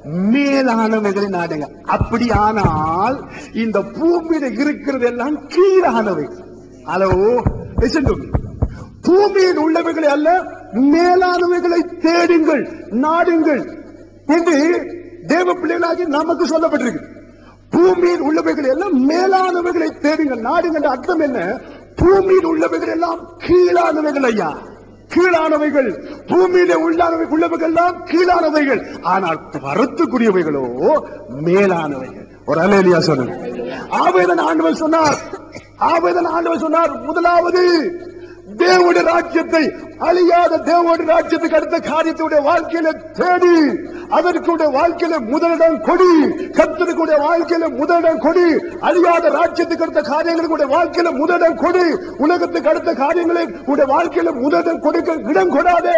Speaker 1: மேலானவைகளை நாடுங்க அப்படியானால் இந்த பூமியில இருக்கிறது எல்லாம் கீழானவை ஹலோ listen to me. பூமியில் உள்ளவைகளை அல்ல மேலானவைகளை தேடுங்கள் நாடுங்கள் என்று தேவ பிள்ளைகளாகி நமக்கு சொல்லப்பட்டிருக்கு பூமியில் உள்ளவைகள் எல்லாம் மேலானவைகளை தேடுங்கள் நாடுங்கள் என்ற அர்த்தம் என்ன பூமியில் உள்ளவைகள் எல்லாம் கீழானவைகள் ஐயா கீழானவைகள் பூமியில உள்ளானவை உள்ளவைகள் எல்லாம் கீழானவைகள் ஆனால் வரத்துக்குரியவைகளோ மேலானவைகள் ஒரு அலேலியா சொல்லுங்க ஆவேதன் ஆண்டவர் சொன்னார் ஆவேதன் ஆண்டவர் சொன்னார் முதலாவது தேவனுடைய ராஜ்யத்தை அழியாத தேவனுடைய ராஜ்யத்துக்கு அடுத்த காரியத்துடைய வாழ்க்கையில தேடி அதற்குடைய வாழ்க்கையில முதலிடம் கொடி கத்தனுக்குடைய வாழ்க்கையில முதலிடம் கொடி அழியாத ராஜ்யத்துக்கு அடுத்த காரியங்களுடைய வாழ்க்கையில முதலிடம் கொடி உலகத்துக்கு அடுத்த காரியங்களை உடைய வாழ்க்கையில முதலிடம் கொடுக்க இடம் கொடாதே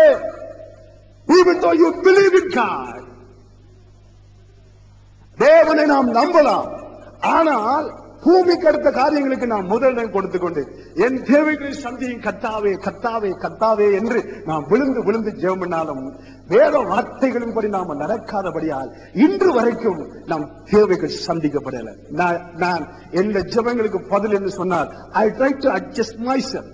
Speaker 1: even though you believe in God தேவனை நாம் நம்பலாம் ஆனால் பூமிக்கு அடுத்த காரியங்களுக்கு நாம் முதலிடம் கொடுத்து கொண்டு என் தேவைகளை சந்தியும் கத்தாவே கத்தாவே கத்தாவே என்று நாம் விழுந்து விழுந்து ஜெபம் பண்ணாலும் வேத வார்த்தைகளின்படி நாம நடக்காதபடியால் இன்று வரைக்கும் நம் தேவைகள் சந்திக்கப்படல நான் நான் எந்த ஜெபங்களுக்கு பதில் என்று சொன்னால் I try to adjust myself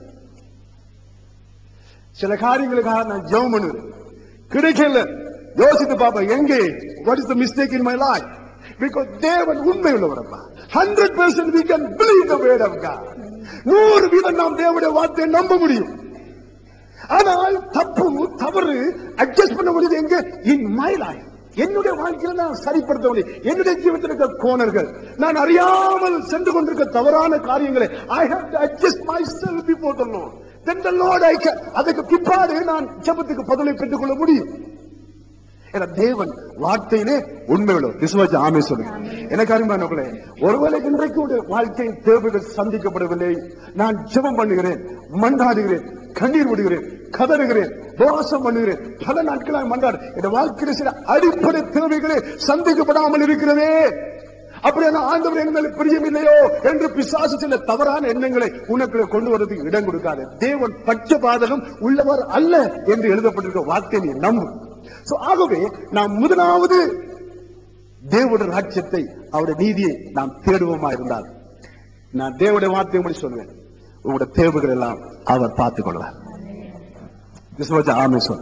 Speaker 1: சில காரியங்களுக்காக நான் ஜெபம் பண்ணுவேன் கிடைக்கல யோசித்து பாப்பேன் எங்கே what is the mistake in my life because தேவன் உண்மை உள்ளவரப்பா hundred percent we can believe the word of God நூறு வீதம் நாம் தேவனுடைய வார்த்தையை நம்ப முடியும் ஆனால் தப்பு தவறு அட்ஜஸ்ட் பண்ண முடியுது எங்க இன் மை லைஃப் என்னுடைய வாழ்க்கையில நான் சரிப்படுத்த முடியும் என்னுடைய ஜீவிதத்தில் இருக்க கோணர்கள் நான் அறியாமல் சென்று கொண்டிருக்க தவறான காரியங்களை I have to adjust myself before the lord then the lord I can அதுக்கு பிற்பாடு நான் ஜெபத்துக்கு பதிலை பெற்றுக் கொள்ள முடியும் ஏன்னா தேவன் வார்த்தையிலே உண்மை உள்ளவர் விசுவாசி ஆமே சொல்லுங்க எனக்கு அருமையானவர்களே ஒருவேளை இன்றைக்கு ஒரு வாழ்க்கையின் தேவைகள் சந்திக்கப்படவில்லை நான் ஜெபம் பண்ணுகிறேன் மன்றாடுகிறேன் கண்ணீர் விடுகிறேன் கதறுகிறேன் உபவாசம் பண்ணுகிறேன் பல நாட்களாக மன்றாடு என் வாழ்க்கையில் சில அடிப்படை தேவைகளே சந்திக்கப்படாமல் இருக்கிறதே அப்படியான ஆண்டவர் எங்களுக்கு பிரியமில்லையோ என்று பிசாசு சில தவறான எண்ணங்களை உனக்கு கொண்டு வரதுக்கு இடம் கொடுக்காது தேவன் பட்சபாதகம் உள்ளவர் அல்ல என்று எழுதப்பட்டிருக்க வார்த்தை நீ நம்பு So, ஆகவே நாம் முதலாவது தேவனுடைய ராஜ்யத்தை அவருடைய நீதியை நாம் தேடுவோமா இருந்தால் நான் தேவனுடைய வார்த்தையை முடி சொல்வேன் உங்களுடைய தேவைகள் எல்லாம் அவர் பார்த்துக் கொள்வார் விசுவாச ஆமே சொல்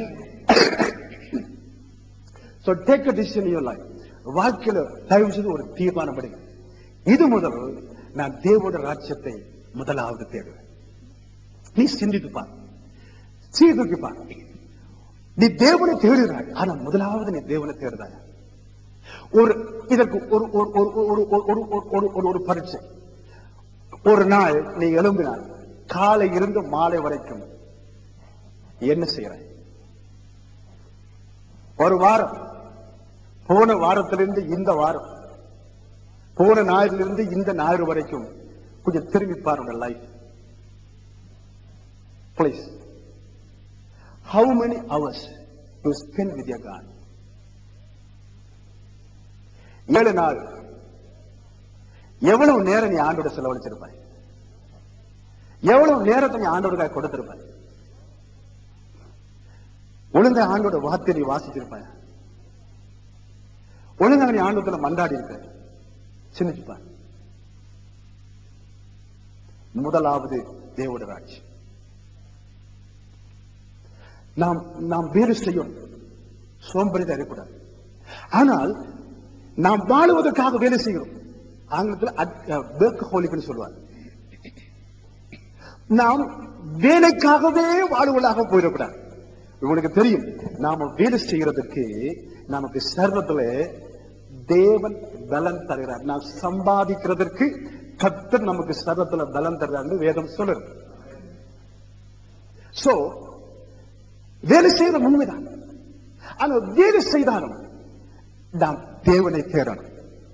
Speaker 1: So take a decision in your life. வாழ்க்கையில தயவு செய்து ஒரு தீர்மானம் எடுங்க இது முதல் நான் தேவோட ராஜ்யத்தை முதலாவது தேடுவேன் நீ சிந்தித்து பார் சீர்தூக்கி பார் நீ தேவனை தேடுகிறாய் ஆனா முதலாவது நீ தேவனை தேடுதாய் ஒரு இதற்கு ஒரு ஒரு ஒரு ஒரு ஒரு ஒரு ஒரு ஒரு ஒரு பரீட்சை ஒரு நாள் நீ எழும்பினாய் காலை இருந்து மாலை வரைக்கும் என்ன செய்யறாய் ஒரு வாரம் போன வாரத்திலிருந்து இந்த வாரம் போன ஞாயிறிலிருந்து இந்த ஞாயிறு வரைக்கும் கொஞ்சம் திரும்பி பாருங்க life please how many hours you spend with your God ஏழு நாள் எவ்வளவு நேரம் நீ ஆண்டோட செலவழிச்சிருப்பாய் எவ்வளவு நேரத்தை நீ ஆண்டோடுக்காக கொடுத்திருப்பாய் ஒழுங்கா ஆண்டோட வார்த்தை நீ வாசிச்சிருப்பாய் ஒழுங்கா நீ ஆண்டத்துல மண்டாடி இருக்க சிந்திச்சுப்பார் முதலாவது தேவோட ராட்சி நாம் நாம் வேறு செய்யும் சோம்பரிதான் இருக்கக்கூடாது ஆனால் நாம் வாழுவதற்காக வேலை செய்கிறோம் ஆங்கிலத்தில் பேர்க் ஹோலிக்னு சொல்லுவார் நாம் வேலைக்காகவே வாழ்வதாக போயிடக்கூடாது உங்களுக்கு தெரியும் நாம வேலை செய்யறதுக்கு நமக்கு சர்வத்துல தேவன் பலன் தருகிறார் நாம் சம்பாதிக்கிறதற்கு கத்தர் நமக்கு சர்வத்துல பலன் தருகிறார் வேதம் சொல்லுது சோ வேலை செய்யற உண்மைதான் ஆனா வேலை செய்தாலும் நாம் தேவனை தேடணும்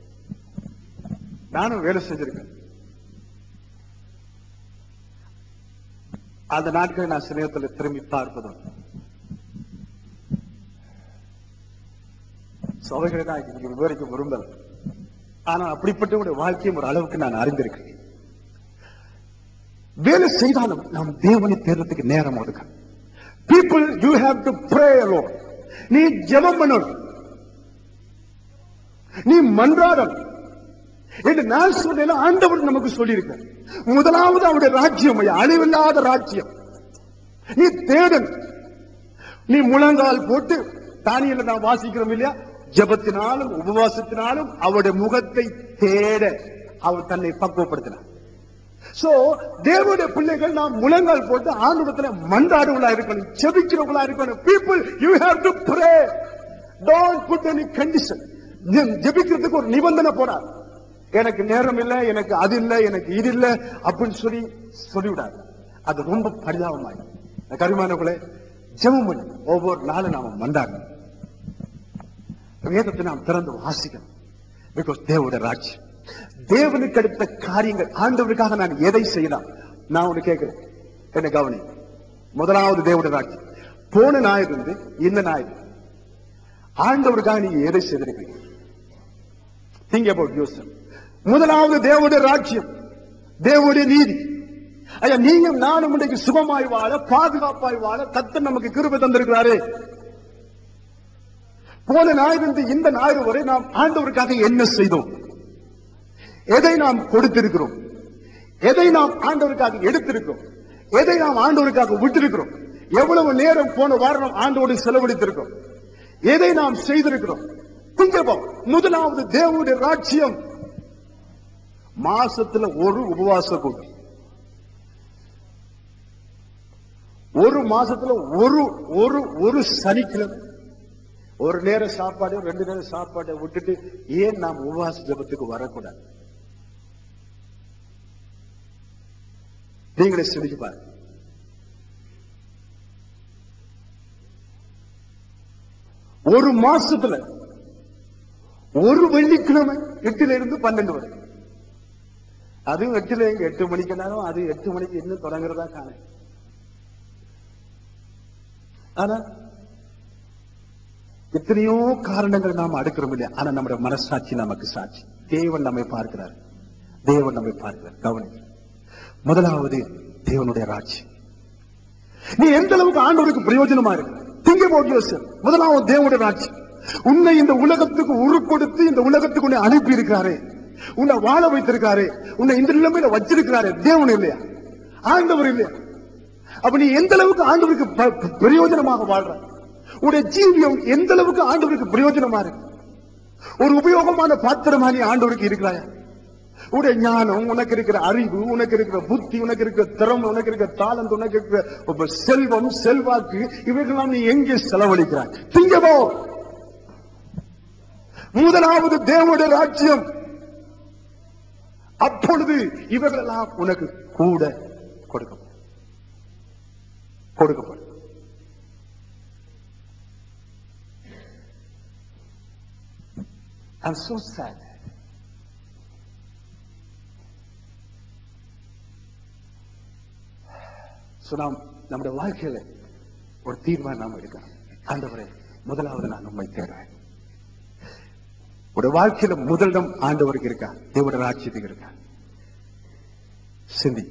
Speaker 1: நானும் வேலை செஞ்சிருக்கேன் அந்த நாட்களை நான் சிநேகத்தில் திரும்பி பார்ப்பதும் சபைகளை நான் இங்க விவரிக்க விரும்பல ஆனா அப்படிப்பட்ட ஒரு வாழ்க்கையும் ஒரு அளவுக்கு நான் அறிந்திருக்கிறேன் வேலை செய்தாலும் நாம் தேவனை தேடுறதுக்கு நேரம் ஒதுக்க people you have to pray alone நீ ஜெபம் பண்ணணும் நீ மன்றாடணும் என்று நான் சொன்னேன் ஆண்டவர் நமக்கு சொல்லியிருக்க முதலாவது அவருடைய ராஜ்யம் ஐயா, அழிவில்லாத ராஜ்யம் நீ தேடணும் நீ முழங்கால் போட்டு தானியல நான் வாசிக்கிறோம் இல்லையா ஜெபத்தினாலும் உபவாசத்தினாலும் அவருடைய முகத்தை தேட அவர் தன்னை பக்குவப்படுத்தினார் சோ தேவனுடைய பிள்ளைகள் நாம் முழங்கால் போட்டு ஆண்டுடத்துல மன்றாடுகளா இருக்கணும் ஜெபிக்கிறவங்களா இருக்கணும் people you have to pray don't put any condition ஜெபிக்கிறதுக்கு ஒரு நிபந்தனை போடாது எனக்கு நேரம் இல்ல எனக்கு அது இல்ல எனக்கு இது இல்ல அப்படின்னு சொல்லி சொல்லிவிடாது அது ரொம்ப பரிதாபமாய் கருமானவர்களே ஜெபம் பண்ணி ஒவ்வொரு நாளும் நாம மண்டாடணும் வேதத்தை நாம் திறந்து வாசிக்கணும் பிகாஸ் தேவோட ராஜ்யம் தேவனுக்கு அடுத்த காரியங்கள் ஆண்டவருக்காக நான் எதை செய்யலாம் நான் ஒண்ணு கேட்கிறேன் என்ன கவனி முதலாவது தேவோட ராஜ்யம் போன ஞாயிறு இருந்து இந்த ஞாயிறு ஆண்டவருக்காக நீங்க எதை செய்திருக்கீங்க திங்க் அபவுட் யோசன் முதலாவது தேவனுடைய ராஜ்யம் தேவனுடைய நீதி ஐயா நீயும் நானும் இன்றைக்கு சுகமாய் வாழ பாதுகாப்பாய் வாழ கத்தர் நமக்கு கிருபை தந்திருக்கிறாரே போன ஞாயிறு இந்த ஞாயிறு வரை நாம் ஆண்டவருக்காக என்ன செய்தோம் எதை நாம் கொடுத்திருக்கிறோம் எதை நாம் ஆண்டவருக்காக எடுத்திருக்கிறோம் எதை நாம் ஆண்டவருக்காக விட்டிருக்கிறோம் எவ்வளவு நேரம் போன வாரம் நாம் ஆண்டோடு செலவழித்திருக்கிறோம் எதை நாம் செய்திருக்கிறோம் Think about, முதலாவது தேவனுடைய ராஜ்யம் மாசத்துல ஒரு உபவாச கூட்டம் ஒரு மாசத்துல ஒரு ஒரு ஒரு சனிக்கிழமை ஒரு நேர சாப்பாடு ரெண்டு நேர சாப்பாடை விட்டுட்டு ஏன் நாம் உபவாச ஜபத்துக்கு வரக்கூடாது நீங்களே சிந்திச்சு பாருங்க ஒரு மாசத்துல ஒரு வெள்ளிக்கிழமை எட்டுல இருந்து பன்னெண்டு வரை அதுவும் எட்டுல எங்க எட்டு மணிக்குனாலும் அது எட்டு மணிக்கு இன்னும் தொடங்குறதா காண ஆனா எத்தனையோ காரணங்கள் நாம் அடுக்கிறோம் இல்லையா ஆனா நம்முடைய மனசாட்சி நமக்கு சாட்சி தேவன் நம்மை பார்க்கிறார் தேவன் நம்மை பார்க்கிறார் கவனி முதலாவது தேவனுடைய ராட்சி நீ எந்த அளவுக்கு ஆண்டவருக்கு பிரயோஜனமா இருக்கு திங்க about yourself. முதலாவது தேவனுடைய ராட்சி உன்னை இந்த உலகத்துக்கு உரு கொடுத்து இந்த உலகத்துக்கு உன்னை அனுப்பி இருக்கிறாரே உன்னை வாழ வைத்திருக்காரு உன்னை இந்த நிலைமையில வச்சிருக்கிறாரு தேவன் இல்லையா ஆண்டவர் இல்லையா அப்ப நீ எந்த அளவுக்கு ஆண்டவருக்கு ப- ப- பிரயோஜனமாக வாழ்ற உன்னுடைய ஜீவியம் எந்த அளவுக்கு ஆண்டவருக்கு பிரயோஜனமா இருக்கு ஒரு உபயோகமான பாத்திரமா நீ ஆண்டவருக்கு இருக்கிறாயா உடைய ஞானம் உனக்கு இருக்கிற அறிவு உனக்கு இருக்கிற புத்தி உனக்கு இருக்கிற திறமை உனக்கு இருக்கிற தாளந்து உனக்கு இருக்கிற ஒரு செல்வம் செல்வாக்கு இவைகளாம் நீ எங்கே செலவழிக்கிறாய் திங்கமோ முதலாவது தேவனுடைய ராஜ்யம் அப்பொழுது இவைகளெல்லாம் உனக்கு கூட கொடுக்கப்படும் கொடுக்கப்படும் I'm so sad. So நாம் நம்முடைய வாழ்க்கையில ஒரு தீர்மானம் நாம் எடுக்கணும் ஆண்டவரே முதலாவது நான் உண்மை தேடுவேன் ஒரு வாழ்க்கையில முதலிடம் ஆண்டவருக்கு இருக்கா தேவட ராட்சியத்துக்கு இருக்கா சிந்தி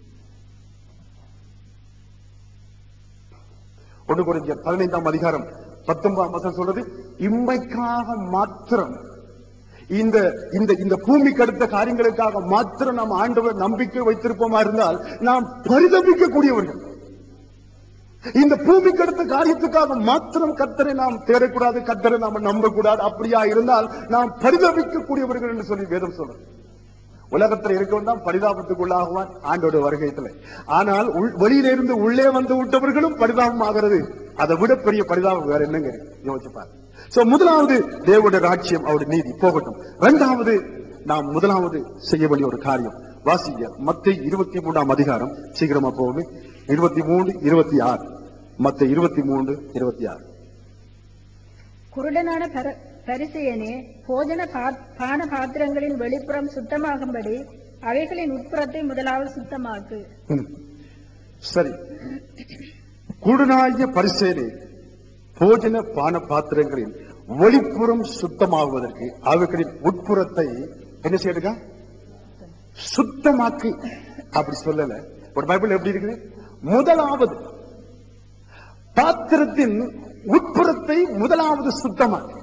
Speaker 1: ஒன்று குறைஞ்ச பதினைந்தாம் அதிகாரம் பத்தொன்பதாம் வசனம் சொல்றது இம்மைக்காக மாத்திரம் இந்த இந்த இந்த பூமிக்கு அடுத்த காரியங்களுக்காக மாத்திரம் நாம் ஆண்டவர் நம்பிக்கை வைத்திருப்போமா இருந்தால் நாம் பரிதபிக்கக்கூடியவர்கள் இந்த பூமிக்கு அடுத்த காரியத்துக்காக மாத்திரம் கத்தரை நாம் தேடக்கூடாது கத்தரை நாம் நம்பக்கூடாது அப்படியா இருந்தால் நாம் பரிதபிக்கக்கூடியவர்கள் என்று சொல்லி வேதம் சொல்றது உலகத்தில் இருக்கவன் தான் பரிதாபத்துக்குள்ளாகுவான் ஆண்டோட வருகைத்துல ஆனால் உள்- வெளியிலிருந்து உள்ளே வந்து விட்டவர்களும் பரிதாபம் ஆகிறது அதை விட பெரிய பரிதாபம் வேற என்னங்க யோசிச்சு பாரு சோ முதலாவது தேவனுடைய ராட்சியம் அவருடைய நீதி போகட்டும் இரண்டாவது நாம் முதலாவது செய்ய வேண்டிய ஒரு காரியம் வாசிங்க மத்திய இருபத்தி மூன்றாம் அதிகாரம் சீக்கிரமா போகுமே இருபத்தி மூணு இருபத்தி ஆறு மத்த இருபத்தி மூன்று இருபத்தி ஆறு
Speaker 2: குருடனான பர- பரிசேயனே போஜன பா- பான பாத்திரங்களின் வெளிப்புறம் சுத்தமாகும்படி அவைகளின் உட்புறத்தை முதலாவது சுத்தமாக்கு
Speaker 1: ம். சரி குருநாய பரிசேனே போஜன பான பாத்திரங்களின் வெளிப்புறம் சுத்தமாகுவதற்கு அவைகளின் உட்புறத்தை என்ன செய்யுங்க சுத்தமாக்கு அப்படி சொல்லல ஒரு பைபிள் எப்படி இருக்குது முதலாவது பாத்திரத்தின் உட்புறத்தை முதலாவது சுத்தமாக்கு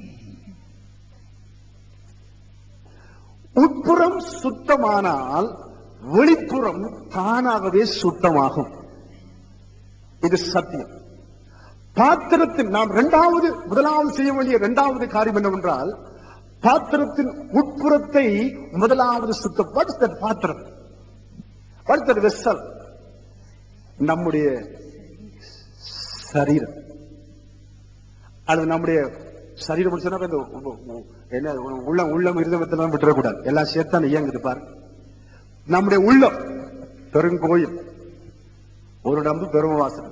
Speaker 1: உட்புறம் சுத்தமானால் வெளிப்புறம் தானாகவே சுத்தமாகும் இது சத்தியம் பாத்திரத்தின் நாம் இரண்டாவது முதலாவது செய்ய வேண்டிய இரண்டாவது காரியம் என்னவென்றால் பாத்திரத்தின் உட்புறத்தை முதலாவது சுத்தம் வாட் இஸ் தட் பாத்திரம் வாட் இஸ் தட் வெசல் நம்முடைய சரீரம் அது நம்முடைய சரீரம் முடிச்சுன்னா இந்த உ- உ- என்ன உள்ளம் உள்ளம் இருதயத்தெல்லாம் விட்டுறக்கூடாது எல்லாம் சேர்த்தான் இயங்குது பாரு நம்முடைய உள்ளம் பெருங்கோயில் ஒரு நம்பு பெருமவாசனம்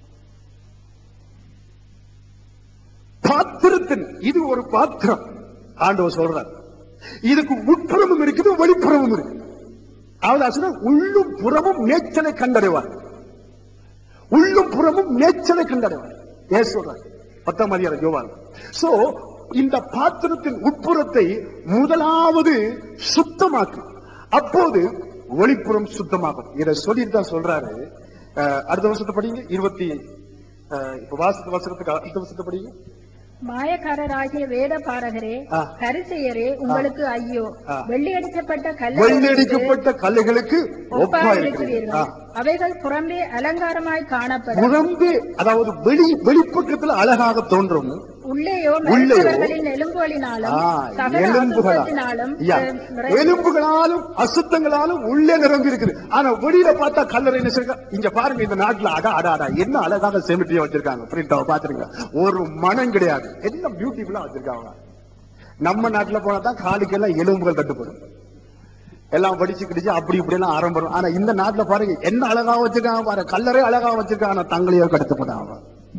Speaker 1: பாத்திரத்தின் இது ஒரு பாத்திரம் ஆண்டவர் சொல்றார் இதுக்கு உட்புறமும் இருக்குது வெளிப்புறமும் இருக்கு அவதாசன உள்ளும் புறமும் நேச்சலை கண்டடைவார் உள்ளும் புறமும் நேச்சலை கண்டடைவார் ஏன் சொல்றார் பத்தாம் அதிகாரம் யோவான் சோ இந்த பாத்திரத்தின் உட்புறத்தை முதலாவது சுத்தமாக்கு அப்போது வெளிப்புறம் சுத்தமாகும் இதை சொல்லிட்டு தான் சொல்றாரு அஹ், அடுத்த வருஷத்தை படிங்க இருபத்தி அஹ், இப்ப வாசத்து வசனத்துக்கு அடுத்த வருஷத்தை படிங்க
Speaker 2: மாயக்காரராகிய வேத பாரகரே
Speaker 1: ஆ.
Speaker 2: பரிசெயரே உங்களுக்கு ஐயோ
Speaker 1: ஆ.
Speaker 2: வெள்ளியடிக்கப்பட்ட
Speaker 1: வெள்ளடிக்கப்பட்ட கல்லுகளுக்கு ஒப்பா இருக்கிறீர்கள்
Speaker 2: ஒப்பாயிருக்கிறீர்கள் அவைகள் புறம்பே அலங்காரமாய் காணப்படும்
Speaker 1: புறம்பே அதாவது வெளி வெளிப்பக்கத்துல அழகாக தோன்றும்
Speaker 2: உள்ளேயோ
Speaker 1: உள்ளேயோ,
Speaker 2: மற்றவர்களின் எலும்புகளினாலும்
Speaker 1: ஆ,
Speaker 2: சகல
Speaker 1: எலும்புகளா-
Speaker 2: அசுத்தத்தினாலும்
Speaker 1: யா,
Speaker 2: அஹ், நிறைந்து-
Speaker 1: எலும்புகளாலும் அசுத்தங்களாலும் உள்ளே நிரம்பி இருக்குது ஆனா வெளியில பார்த்தா கல்லறை என்ன செய்யுங்க? இங்க பாருங்க இந்த நாட்டுல அடா அடா அடா என்ன அழகாக செமிட்டியா வச்சிருக்காங்க பிரிண்ட் பாத்துருங்க ஒரு மனம் கிடையாது என்ன பியூட்டிஃபுல்லா வச்சிருக்காங்க நம்ம நாட்டுல போனா தான் காலுக்கெல்லாம் எலும்புகள் தட்டுப்படும் எல்லாம் படிச்சு கிடிச்சு அப்படி இப்படி எல்லாம் ஆரம்பம் ஆனா இந்த நாட்டுல பாருங்க என்ன அழகா வச்சிருக்காங்க பாருங்க கல்லறை அழகா வச்சிருக்காங்க ஆனா தங்களையோ கடத்து போட்டாங்க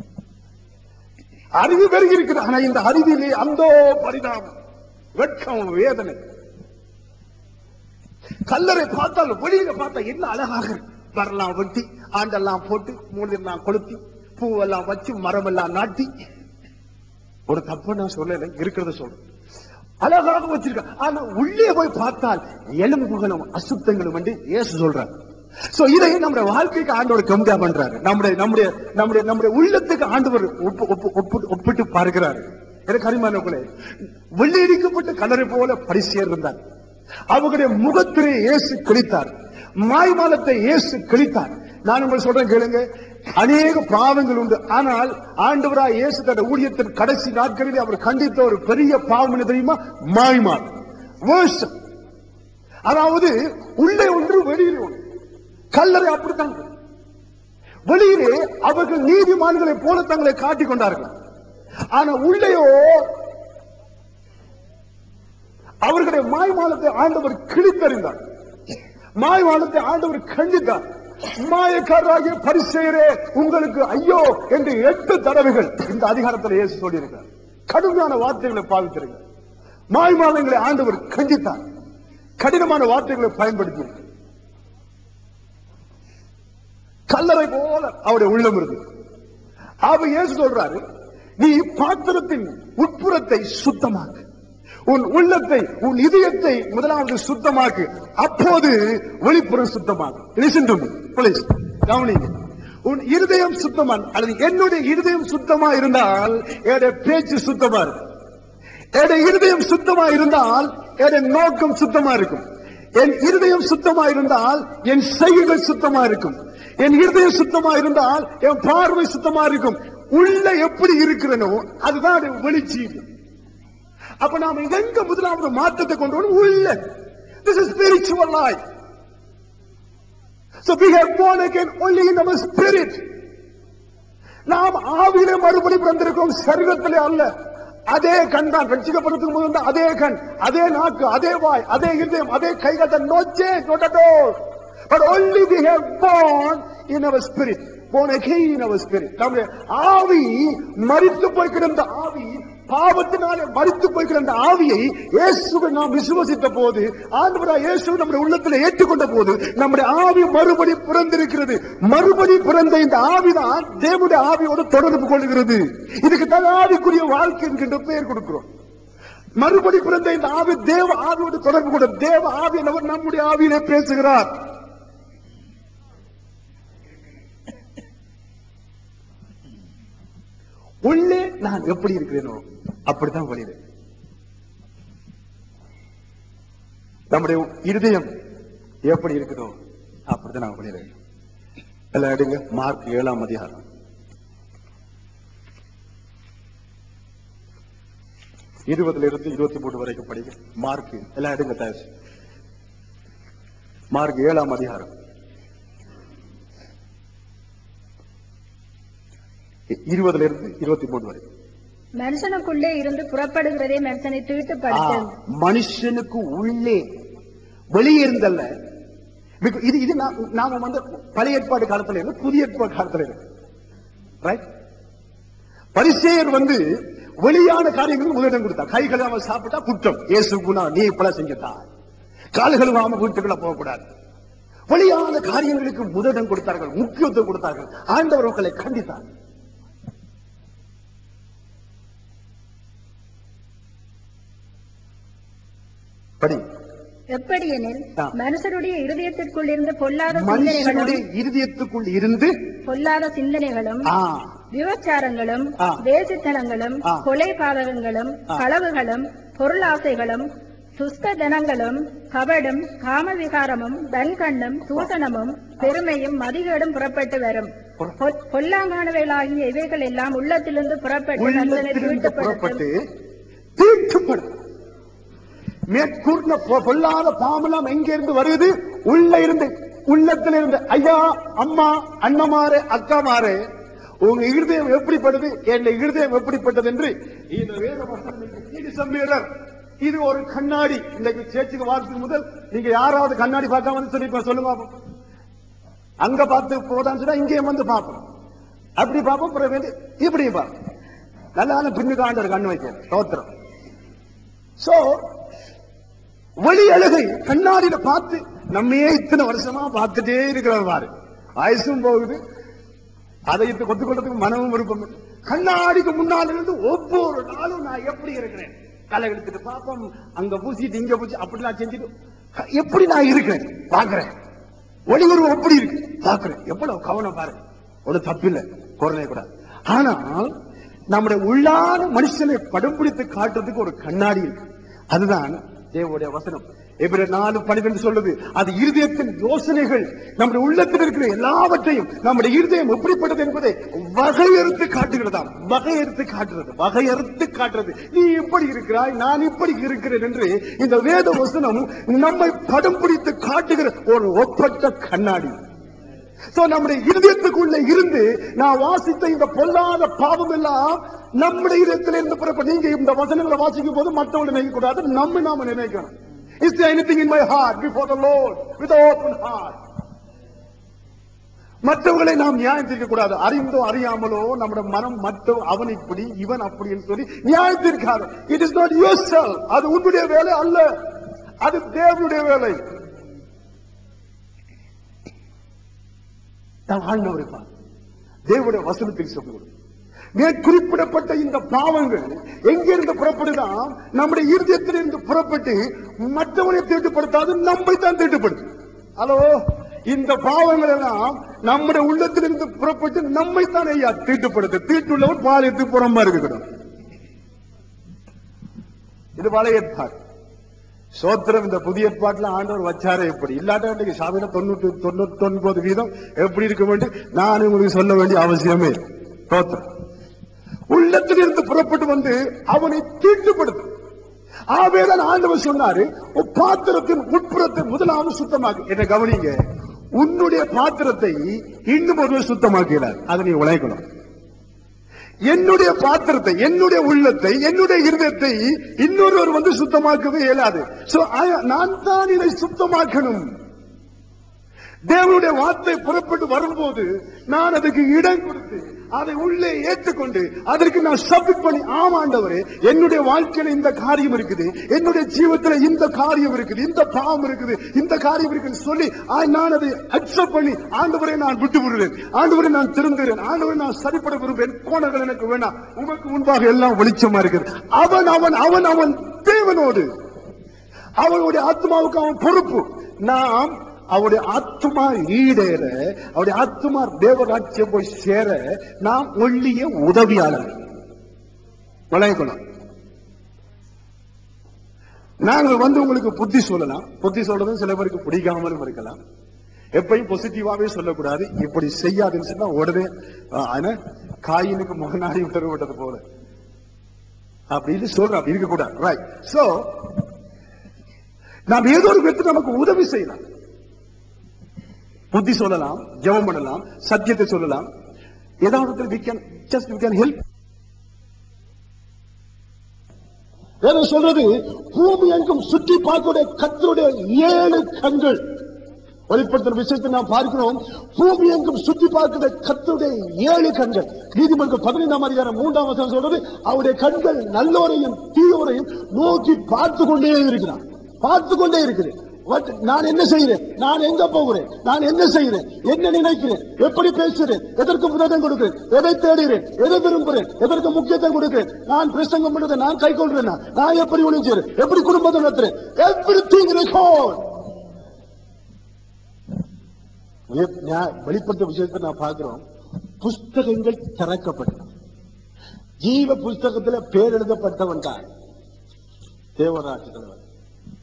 Speaker 1: அறிவு பெருகி இருக்குது ஆனா இந்த அறிவிலே அந்த பரிணாமம் வெட்கம் வேதனை கல்லறை பார்த்தால் வெளியில பார்த்தா என்ன அழகாக இருக்கு. வரலாம் வெட்டி ஆண்டெல்லாம் போட்டு மூலெல்லாம் கொளுத்தி பூவெல்லாம் வச்சு மரம் எல்லாம் நாட்டி ஒரு தப்பு நான் சொல்லல இருக்கிறத சொல்றேன் அழகாக வச்சிருக்க ஆனா உள்ளே போய் பார்த்தால் எலும்புகளும் அசுத்தங்களும் வந்து இயேசு சொல்றார் சோ இதை நம்முடைய வாழ்க்கைக்கு ஆண்டவர் கம்பேர் பண்றாரு நம்முடைய நம்முடைய நம்முடைய நம்முடைய உள்ளத்துக்கு ஆண்டவர் ஒப்பு- ஒப்பு- ஒப்பு- ஒப்பிட்டு பார்க்கிறாரு எனக்கு அருமையானவர்களே வெள்ளையடிக்கப்பட்ட கலரை போல பரிசேர் இருந்தார் அவர்களுடைய முகத்திலே இயேசு கிழித்தார் மாய்மாலத்தை இயேசு கிழித்தார் நான் உங்களை சொல்றேன் கேளுங்க அநேக பாவங்கள் உண்டு ஆனால் ஆண்டவராய் இயேசு தன்னுடைய ஊழியத்தின் கடைசி நாட்களில் அவர் கண்டித்த ஒரு பெரிய பாவம் என்ன தெரியுமா மாய்மால் வேஷம் அதாவது உள்ளே ஒன்று வெளியிலே ஒன்று கல்லறை அப்படித்தான் இருக்கு. வெளியிலே அவர்கள் நீதிமான்களைப் போல தங்களை காட்டிக் கொண்டார்கள் ஆனா உள்ளேயோ அவர்களுடைய மாய்மாலத்தை ஆண்டவர் கிழித்தறிந்தார் மாய்மாலத்தை ஆண்டவர் கண்டித்தார் மாயக்காரராகிய பரிசெயரே உங்களுக்கு ஐயோ என்று எட்டு தடவைகள் இந்த அதிகாரத்தில் இயேசு சொல்லியிருக்கிறார் கடுமையான வார்த்தைகளை பாவித்திருக்கிறார் மாய்மாலங்களை ஆண்டவர் கண்டித்தார் கடினமான வார்த்தைகளை பயன்படுத்தி கல்லறை போல அவருடைய உள்ளம் இருக்கு அவ இயேசு சொல்றாரு நீ பாத்திரத்தின் உட்புறத்தை சுத்தமாக்கு உன் உள்ளத்தை உன் இதயத்தை முதலாவது சுத்தமாக்கு அப்போது வெளிப்புறம் சுத்தமாக்கு லிசன் டு மீ ப்ளீஸ் கவனிங்க உன் இருதயம் சுத்தமா அல்லது என்னுடைய இருதயம் சுத்தமா இருந்தால் என்னுடைய பேச்சு சுத்தமா இருக்கும் என்னுடைய இருதயம் சுத்தமா இருந்தால் என்னுடைய நோக்கம் சுத்தமா இருக்கும் என் இருதயம் சுத்தமா இருந்தால் என் செய்கைகள் சுத்தமா இருக்கும் என் இருதயம் சுத்தமா இருந்தால் என் பார்வை சுத்தமா இருக்கும் உள்ள எப்படி இருக்கிறனோ அதுதான் அது வெளிச்சீடு அப்ப நாம எங்க முதலாவது மாற்றத்தை கொண்டு வரணும் உள்ள this is spiritual life so we have born again only in our spirit நாம் ஆவியிலே மறுபடி பிறந்திருக்கிறோம் சரீரத்திலே அல்ல அதே கண் தான் ரட்சிக்கப்படுறதுக்கு முதல் தான் அதே கண் அதே நாக்கு அதே வாய் அதே இதயம் அதே கைகள் no change not at all but only we have born in our spirit born again in our spirit நம்முடைய ஆவி மரித்து போய் கிடந்த ஆவி பாவத்தினாலே மரித்து போய் கிடந்த ஆவியை இயேசுவை நாம் விசுவசித்த போது ஆண்டவராய் இயேசு நம்முடைய உள்ளத்தில் ஏற்றுக்கொண்ட போது நம்முடைய ஆவி மறுபடி பிறந்திருக்கிறது மறுபடி பிறந்த இந்த ஆவிதான் தேவனுடைய ஆவியோடு தொடர்பு கொள்கிறது இதுக்கு தான் ஆவிக்குரிய வாழ்க்கை என்கின்ற பெயர் கொடுக்கிறோம் மறுபடி பிறந்த இந்த ஆவி தேவ ஆவியோடு தொடர்பு கொண்ட தேவ ஆவி அவர் நம்முடைய ஆவியிலே பேசுகிறார் உள்ளே நான் எப்படி இருக்கிறேனோ அப்படித்தான் வெளியில நம்முடைய இருதயம் எப்படி இருக்குதோ அப்படித்தான் நான் வெளியில இருக்கேன். எல்லாம் எடுங்க மார்க் ஏழாம் அதிகாரம் இருபதுல இருந்து இருபத்தி மூணு வரைக்கும் படிங்க மார்க் எல்லாம் எடுங்க தயவு செய்து. மார்க் ஏழாம் அதிகாரம் இ- இருபதுல இருந்து இருபத்தி மூணு வரை
Speaker 2: மனுஷனுக்குள்ளே இருந்து புறப்படுகிறதே மனுஷனை
Speaker 1: ஆ,
Speaker 2: தீட்டுப்படுத்தும்
Speaker 1: மனுஷனுக்கு உள்ளே வெளியே இருந்தல்ல Because இது இது நா- நாம வந்து பழைய ஏற்பாடு காலத்துல இருந்து புதிய ஏற்பாடு காலத்துல இருக்கு ரைட் பரிசேயர் வந்து வெளியான காரியங்களுக்கு முதலிடம் கொடுத்தா கை கழுவாம சாப்பிட்டா குற்றம் இயேசு குணா நீ இப்பல செஞ்சதா கால் கழுவாம வீட்டுக்குள்ள போகக்கூடாது வெளியான காரியங்களுக்கு முதலிடம் கொடுத்தார்கள் முக்கியத்துவம் கொடுத்தார்கள் ஆண்டவர் உங்களை கண்டித்தார் படி
Speaker 2: எப்படியெனில்
Speaker 1: ஆ.
Speaker 2: மனுஷருடைய இருதயத்திற்குள் இருந்து பொல்லாத சிந்தனைகளும்
Speaker 1: மனுஷனுடைய இருதயத்துக்குள் இருந்து
Speaker 2: பொல்லாத சிந்தனைகளும்
Speaker 1: ஆ,
Speaker 2: விபச்சாரங்களும்
Speaker 1: ஆ.
Speaker 2: வேசித்தனங்களும்
Speaker 1: ஆ.
Speaker 2: கொலை பாதகங்களும்
Speaker 1: ஆ.
Speaker 2: களவுகளும் பொருளாசைகளும் துஷ்ட ஜனங்களும் கபடும் காமவிகாரமும் தன்கண்ணும் தூசணமும் பெருமையும் மதிகேடும் புறப்பட்டு வரும் பொல்- பொல்லாங்கானவைகளாகிய இவைகள் எல்லாம் உள்ளத்திலிருந்து புறப்பட்டு மனிதனை
Speaker 1: உள்ளத்திலிருந்து
Speaker 2: தீட்டுப்படுத்தும்
Speaker 1: புறப்பட்டு தீட்டுப்படும் மேற்கூர்ந்த பொ- பொல்லாத பாம்பெல்லாம் எங்க இருந்து வருது உள்ள இருந்து உள்ளத்துல இருந்து ஐயா அம்மா அண்ணமாரே அக்காமாரே உங்க இருதயம் எப்படிப்பட்டது என் இருதயம் எப்படிப்பட்டது என்று இந்த வேத வசனம் இங்கு நீதி சம்மீரர் இது ஒரு கண்ணாடி இன்னைக்கு சேர்ச்சுக்கு வாரத்துக்கு முதல் நீங்க யாராவது கண்ணாடி பார்க்காம வந்து சொல்லி சொல்லுங்க பாப்போம். அங்க பார்த்து போதான்னு சொன்னா இங்கேயும் வந்து பார்ப்போம் அப்படி பார்ப்போம் பிறகு வந்து இப்படி பார்ப்போம் நல்லா பின்னுக்கு ஆண்டவர் கண்ணு வைக்க ஸ்தோத்திரம் சோ வெளி அழகை கண்ணாடியில பார்த்து நம்மையே இத்தனை வருஷமா பார்த்துட்டே இருக்கிறவர் பாரு வயசும் போகுது அதை இட்டு கொத்து கொள்றதுக்கு மனமும் விருப்பம் இல்லை. கண்ணாடிக்கு முன்னால் இருந்து ஒவ்வொரு நாளும் நான் எப்படி இருக்கிறேன் தலை எடுத்துட்டு பாப்போம் அங்க பூசிட்டு இங்க பூசி அப்படிலாம் செஞ்சுட்டு க- எப்படி நான் இருக்கிறேன் பாக்குறேன் ஒளி உருவம் எப்படி இருக்கு பாக்குறேன் எவ்வளவு கவனம் பாரு ஒரு தப்பில்லை குறைய கூடாது ஆனால் நம்முடைய உள்ளான மனுஷனை படம் பிடித்து காட்டுறதுக்கு ஒரு கண்ணாடி இருக்கு அதுதான் தேவனுடைய வசனம் எபிரேயர் நாலு பனிரெண்டு சொல்லுது அது இருதயத்தின் யோசனைகள் நம்முடைய உள்ளத்தில் இருக்கிற எல்லாவற்றையும் நம்முடைய இருதயம் எப்படிப்பட்டது என்பதை வகையறுத்து காட்டுகிறதாம் வகையறுத்து காட்டுறது வகையறுத்து காட்டுறது நீ இப்படி இருக்கிறாய் நான் இப்படி இருக்கிறேன் என்று இந்த வேத வசனம் நம்மை படம் பிடித்து காட்டுகிற ஒரு ஒப்பற்ற கண்ணாடி சோ நம்முடைய இருதயத்துக்குள்ள இருந்து நான் வாசித்த இந்த பொல்லாத பாவம் எல்லாம் நம்முடைய இதயத்தில் இருந்து புறப்பட நீங்க இந்த வசனங்களை வாசிக்கும் போது மற்றவங்களை நினைக்க கூடாது நம்ம நாம நினைக்கணும் is anything in my heart before the lord with open heart மற்றவர்களை நாம் நியாயம் தீர்க்க கூடாது அறிந்தோ அறியாமலோ நம்முடைய மனம் மற்ற அவன் இப்படி இவன் அப்படின்னு சொல்லி நியாயம் தீர்க்காது it is not your cell அது உன்னுடைய வேலை அல்ல அது தேவனுடைய வேலை நான் ஆண்டவர் இருப்பார் தேவனுடைய வசனத்தில் சொல்லுவோம் மேற்குறிப்பிடப்பட்ட இந்த பாவங்கள் எங்கிருந்து புறப்படுதான் நம்முடைய இருதயத்திலிருந்து புறப்பட்டு மற்றவனை தீட்டுப்படுத்தாது நம்மை தான் தீட்டுப்படுத்தும் ஹலோ இந்த பாவங்கள் எல்லாம் நம்முடைய உள்ளத்திலிருந்து புறப்பட்டு நம்மை தான் ஐயா தீட்டுப்படுத்து தீட்டுள்ளவன் பாலியத்து புறம்பா இருக்கணும் இது பழைய ஏற்பாடு சோத்திரம் இந்த புதிய ஏற்பாட்டுல ஆண்டவர் வச்சாரே இப்படி இல்லாட்ட இன்னைக்கு சாமியில தொண்ணூத்தி தொண்ணூத்தி ஒன்பது வீதம் எப்படி இருக்க வேண்டும் நான் உங்களுக்கு சொல்ல வேண்டிய அவசியமே இல்லை. சோத்திரம் உள்ளத்திலிருந்து புறப்பட்டு வந்து அவனை தீட்டுப்படுத்தும் ஆவேதான் ஆண்டவர் சொன்னாரு உன் பாத்திரத்தின் உட்புறத்தை முதலாவது சுத்தமாக்கு என்ன கவனிங்க உன்னுடைய பாத்திரத்தை இன்னும் ஒருவர் சுத்தமாக்கிறார் அதை நீ உழைக்கணும் என்னுடைய பாத்திரத்தை என்னுடைய உள்ளத்தை என்னுடைய இருதயத்தை இன்னொருவர் வந்து சுத்தமாக்கவே இயலாது சோ நான் தான் இதை சுத்தமாக்கணும் தேவனுடைய வார்த்தை புறப்பட்டு வரும்போது நான் அதுக்கு இடம் கொடுத்து அதை உள்ளே ஏற்றுக்கொண்டு அதற்கு நான் சப்மிட் பண்ணி ஆமாண்டவரே என்னுடைய வாழ்க்கையில இந்த காரியம் இருக்குது என்னுடைய ஜீவத்துல இந்த காரியம் இருக்குது இந்த பாவம் இருக்குது இந்த காரியம் இருக்குன்னு சொல்லி ஆ, நான் அதை அக்செப்ட் பண்ணி ஆண்டவரை நான் விட்டு விடுறேன் ஆண்டவரை நான் திருந்துகிறேன் ஆண்டவரை நான் சரிப்பட விரும்புகிறேன் கோணங்கள் எனக்கு வேண்டாம் உமக்கு முன்பாக எல்லாம் வெளிச்சமா இருக்குது அவன் அவன் அவன் அவன் தேவனோடு அவனுடைய ஆத்மாவுக்கு அவன் பொறுப்பு நாம் அவருடைய ஆத்மா ஈடேற அவருடைய ஆத்மா தேவராட்சியம் போய் சேர நாம் ஒள்ளிய உதவியாளர் வளையகுலம் நாங்கள் வந்து உங்களுக்கு புத்தி சொல்லலாம் புத்தி சொல்றதும் சில பேருக்கு பிடிக்காமலும் இருக்கலாம் எப்பயும் பாசிட்டிவாவே சொல்லக்கூடாது இப்படி செய்யாதுன்னு சொன்னா உடனே ஆ, ஆனா காயினுக்கு முகநாடி உத்தரவிட்டது போல அப்படின்னு சொல்றோம் அப்படி இருக்கக்கூடாது ரைட் சோ நாம் ஏதோ ஒரு விதத்தில் நமக்கு உதவி செய்யலாம் புத்தி சொல்லலாம் ஜெபம் பண்ணலாம் சத்தியத்தை சொல்லலாம் ஏதாவது we can just we can help வேற சொல்றது பூமி எங்கும் சுற்றி பார்க்கக்கூடிய கத்தருடைய ஏழு கண்கள் வெளிப்படுத்துற விஷயத்தை நாம் பார்க்கிறோம் பூமி எங்கும் சுற்றி பார்க்கிற கத்தருடைய ஏழு கண்கள் நீதிமன்றம் பதினைந்தாம் அதிகாரம் மூன்றாம் வசனம் சொல்றது அவருடைய கண்கள் நல்லோரையும் தீயோரையும் நோக்கி பார்த்து கொண்டே இருக்கிறார் பார்த்து கொண்டே இருக்கிறேன் What- நான் என்ன செய்கிறேன் நான் எங்க போகிறேன் நான் என்ன செய்கிறேன் என்ன நினைக்கிறேன் எப்படி பேசுகிறேன் எதற்கு முதலிடம் கொடுக்கிறேன் எதை தேடுகிறேன் எதை விரும்புகிறேன் எதற்கு முக்கியத்துவம் கொடுக்கிறேன் நான் பிரசங்கம் பண்றதை நான் கை கொள்றேன் நான் எப்படி ஒழிஞ்சுறேன் எப்படி குடும்பத்தை நடத்துறேன் எவ்ரி திங் ரெக்கார்ட் வெளிப்படுத்த விஷயத்தை நான் பார்க்கிறோம் புஸ்தகங்கள் திறக்கப்பட்டன ஜீவ புஸ்தகத்துல பேர் எழுதப்பட்டவன் தான் தேவராட்சி தலைவர்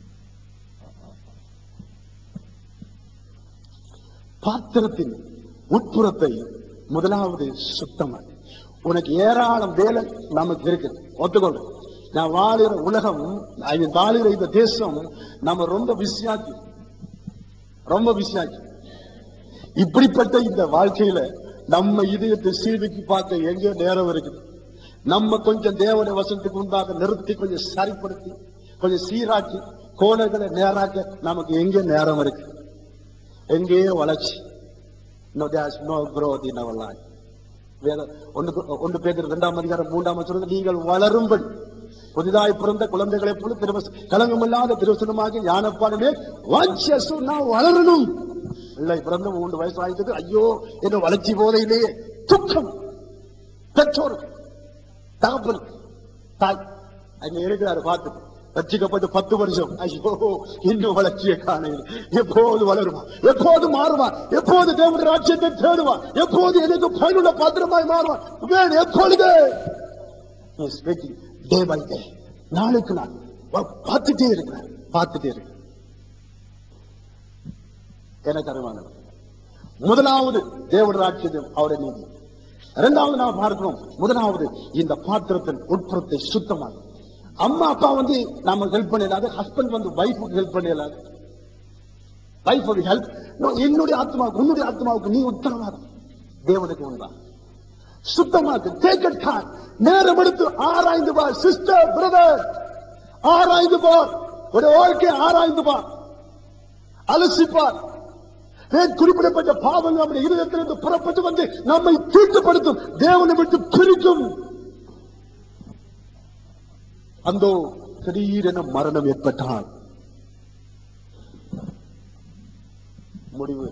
Speaker 1: பாத்திரத்தின் உட்புறத்தை முதலாவது சுத்தமாக உனக்கு ஏராளம் வேலை நமக்கு இருக்குது ஒத்துக்கொள்ள நான் வாழுகிற உலகம் அது வாழுகிற இந்த தேசம் நம்ம ரொம்ப பிஸியாக்கி ரொம்ப பிஸியாக்கி இப்படிப்பட்ட இந்த வாழ்க்கையில நம்ம இதயத்தை சீர்தூக்கி பார்க்க எங்க நேரம் இருக்குது நம்ம கொஞ்சம் தேவனுடைய வசனத்துக்கு முன்பாக நிறுத்தி கொஞ்சம் சரிப்படுத்தி கொஞ்சம் சீராக்கி கோணங்களை நேராக்க நமக்கு எங்க நேரம் இருக்கு எங்கேயோ வளர்ச்சி no there's no growth in our life வேத ஒன்று ஒன்று பேர் இரண்டாம் அதிகாரம் மூன்றாம் வசனம் நீங்கள் வளரும்படி புதிதாய் பிறந்த குழந்தைகளைப் போல திருவ கலங்கமில்லாத திருவசனமாக ஞானப்பாடமே வாஞ்சியசு நான் வளரணும் இல்லை பிறந்த மூன்று வயசு ஆயிட்டது ஐயோ என்ன வளர்ச்சி போதையிலேயே துக்கம் பெற்றோர் தகப்பன் தாய் அங்க இருக்கிறாரு பார்த்து ரட்சிக்கப்பட்டு பத்து வருஷம் ஐயோ இன்னும் வளர்ச்சியை காணையில் எப்போது வருவான் எப்போது மாறுவான் எப்போது தேவனுடைய ராஜ்யத்தை தேடுவான் எப்போது எனக்கு பயனுள்ள பாத்திரமாய் மாறுவான் வேணும் எப்பொழுது டே பை டே நாளுக்கு நாள் வ- பார்த்துட்டே இருக்கிறார் பார்த்துட்டே இருக்கிறார் எனக்கு அறிவாங்க முதலாவது தேவனுடைய ராஜ்யம் அவருடைய நீதி இரண்டாவது நாம் பார்க்கிறோம் முதலாவது இந்த பாத்திரத்தின் உட்புறத்தை சுத்தமாக அம்மா அப்பா வந்து நாம ஹெல்ப் பண்ணலாது ஹஸ்பண்ட் வந்து வைஃபுக்கு ஹெல்ப் பண்ணலாது வைஃபுக்கு ஹெல்ப் என்னுடைய ஆத்மாவுக்கு உன்னுடைய ஆத்மாவுக்கு நீ உத்தரவாதம் தேவனுக்கு உண்டா சுத்தமாக்கு டேக் இட் டைம் நேரம் எடுத்து ஆராய்ந்து பார் சிஸ்டர் பிரதர் ஆராய்ந்து பார் ஒரு வாழ்க்கையை ஆராய்ந்து பார் அலசிப்பார் ஏன் குறிப்பிடப்பட்ட பாவங்கள் நம்முடைய இருதயத்திலிருந்து புறப்பட்டு வந்து நம்மை தீட்டுப்படுத்தும் தேவனை விட்டு பிரிக்கும் அந்தோ திடீரென மரணம் ஏற்பட்டால் முடிவு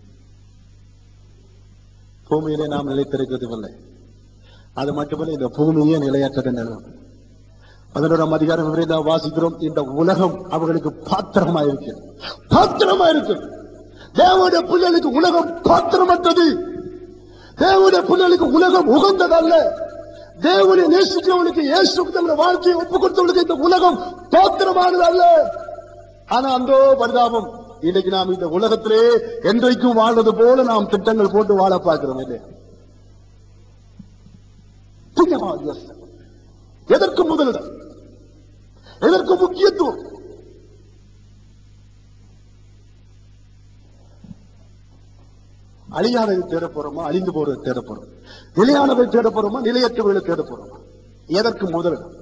Speaker 1: பூமியிலே நாம் நிலைத்திருக்கிறது இல்லை அது மட்டுமல்ல இந்த பூமியே நிலையற்ற நிலம் பதினோராம் அதிகாரம் வரை நாம் வாசிக்கிறோம் இந்த உலகம் அவர்களுக்கு பாத்திரமா இருக்கு பாத்திரமா இருக்கு தேவனுடைய பிள்ளைகளுக்கு உலகம் பாத்திரமற்றது தேவனுடைய பிள்ளைகளுக்கு உலகம் உகந்ததல்ல தேவனை நேசிக்கிறவனுக்கு இயேசு தம்முடைய வாழ்க்கையை ஒப்பு கொடுத்தவனுக்கு இந்த உலகம் பாத்திரமானது அல்ல ஆனா அந்தோ பரிதாபம் இன்னைக்கு நாம் இந்த உலகத்திலே என்றைக்கும் வாழ்வது போல நாம் திட்டங்கள் போட்டு வாழ பார்க்கிறோம் இல்லையா Think about yourself. எதற்கு முதலிடம் எதற்கு முக்கியத்துவம் அழியானதை தேட போறோமா அழிந்து போறதை தேட போறோம் நிலையானதை தேட போறோமா நிலையற்றவர்களை தேட போறோமா எதற்கு முதலிடம்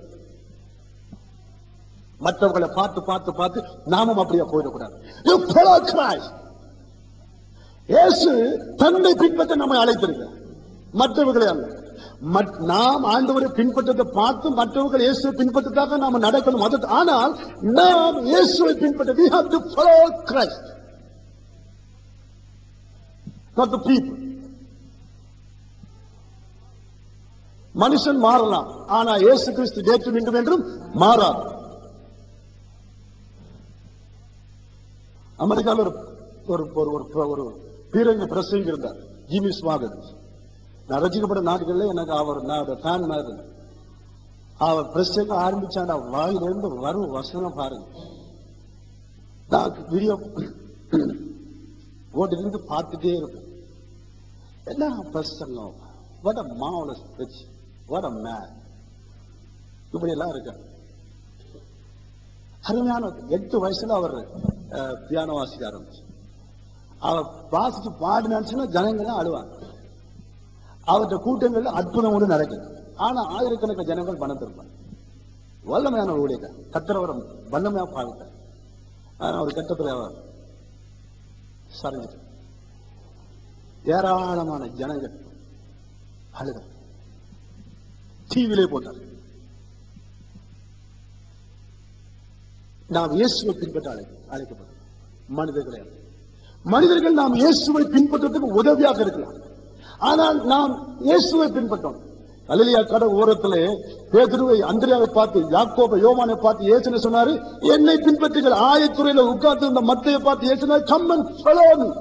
Speaker 1: மற்றவர்களை பார்த்து பார்த்து பார்த்து நாமும் அப்படியே போயிடக்கூடாது You follow Christ. இயேசு தன்னை பின்பற்ற நம்மை அழைத்திருக்கிறார் மற்றவர்களை அல்ல மற்- நாம் ஆண்டவரை பின்பற்றதை பார்த்து மற்றவர்கள் இயேசுவை பின்பற்றதாக நாம நடக்கணும் அது ஆனால் நாம் இயேசுவை பின்பற்ற we have to follow Christ not the people மனுஷன் மாறலாம் ஆனா இயேசு கிறிஸ்து நேற்று மீண்டும் என்றும் மாறார் அமெரிக்காவில் ஒரு ஒரு ஒரு ஒரு ஒரு பீரங்கி பிரசங்க இருந்தார் ஜிமி ஸ்வாகத் நான் ரசிக்கப்பட்ட நாடுகள்ல எனக்கு அவர் நான் ஃபேன் மாதிரி இருந்தேன். அவர் பிரசங்க ஆரம்பிச்சாண்டா வாயிலிருந்து வரும் வசனம் பாருங்க நான் வீடியோ ஓட்டிலிருந்து பார்த்துட்டே இருப்பேன் என்ன பிரசங்கம் what a marvelous pitch what a man இப்படி எல்லாம் இருக்கு அருமையான எட்டு வயசுல அவர் பியானோ வாசிக்க ஆரம்பிச்சு அவர் வாசிச்சு பாடினாச்சுன்னா ஜனங்க அழுவாங்க அவர்கிட்ட கூட்டங்கள்ல அற்புதம் ஒன்று நடக்குது ஆனா ஆயிரக்கணக்கான ஜனங்கள் பணம் திருப்பாங்க வல்லமையான ஊழியர் கத்திரவரம் வல்லமையா பாவித்தார் ஆனா அவர் கட்டத்துல அவர் சரிஞ்சு ஏராளமான ஜனங்கள் அழுத டிவிலே போட்டார் நாம் இயேசுவை பின்பற்ற அழை அழைக்கப்படும் மனிதர்களே அல்ல. மனிதர்கள் நாம் இயேசுவை பின்பற்றதுக்கு உதவியாக இருக்கலாம் ஆனால் நாம் இயேசுவை பின்பற்றோம் கலிலியா கடை ஓரத்திலே பேதுருவை அந்திரியாவை பார்த்து யாக்கோபை யோவானை பார்த்து இயேசுன்னு சொன்னாரு என்னை பின்பற்றுங்கள் ஆயத்துறையில உட்கார்ந்து இருந்த மத்தையை பார்த்து இயேசுனா கம்மன் follow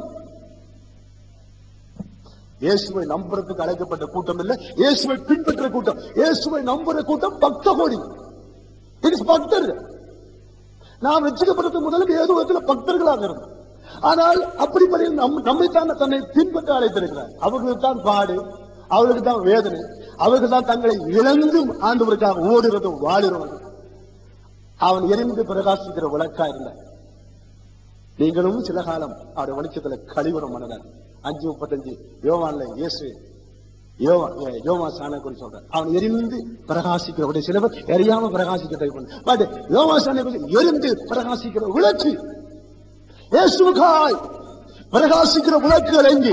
Speaker 1: இயேசுவை நம்புறதுக்கு அழைக்கப்பட்ட கூட்டம் இல்ல இயேசுவை பின்பற்ற கூட்டம் இயேசுவை நம்புற கூட்டம் பக்த கோடி இது பக்தர்கள் நாம் ரசிக்கப்படுறதுக்கு முதல்ல ஏதோ விதத்துல பக்தர்களாக இருந்தோம்
Speaker 3: ஆனால் அப்படிப்பட்ட நம் நம்மைத்தான் தன்னை பின்பற்ற அழைத்திருக்கிறார் அவர்களுக்கு தான் பாடு அவர்களுக்கு தான் வேதனை அவர்கள் தான் தங்களை இழந்தும் ஆண்டவருக்காக ஓடுறதும் வாழுறதும் அவன் எரிந்து பிரகாசிக்கிற விளக்கா இருந்தார் நீங்களும் சில காலம் அவருடைய வெளிச்சத்துல கழிவுறம் மனதார் அஞ்சு முப்பத்தஞ்சு யோவான்ல இயேசு யோவா ஏ- யோவா சாணை குறித்து சொல்றார் அவன் எரிந்து பிரகாசிக்கிற ஒரு சில பேர் எரியாம பிரகாசிக்க ட்ரை பண்ண பட் யோவா சாணை குறித்து எரிந்து பிரகாசிக்கிற விளக்கு இயேசுக்காய் பிரகாசிக்கிற விளக்குகள் எங்கு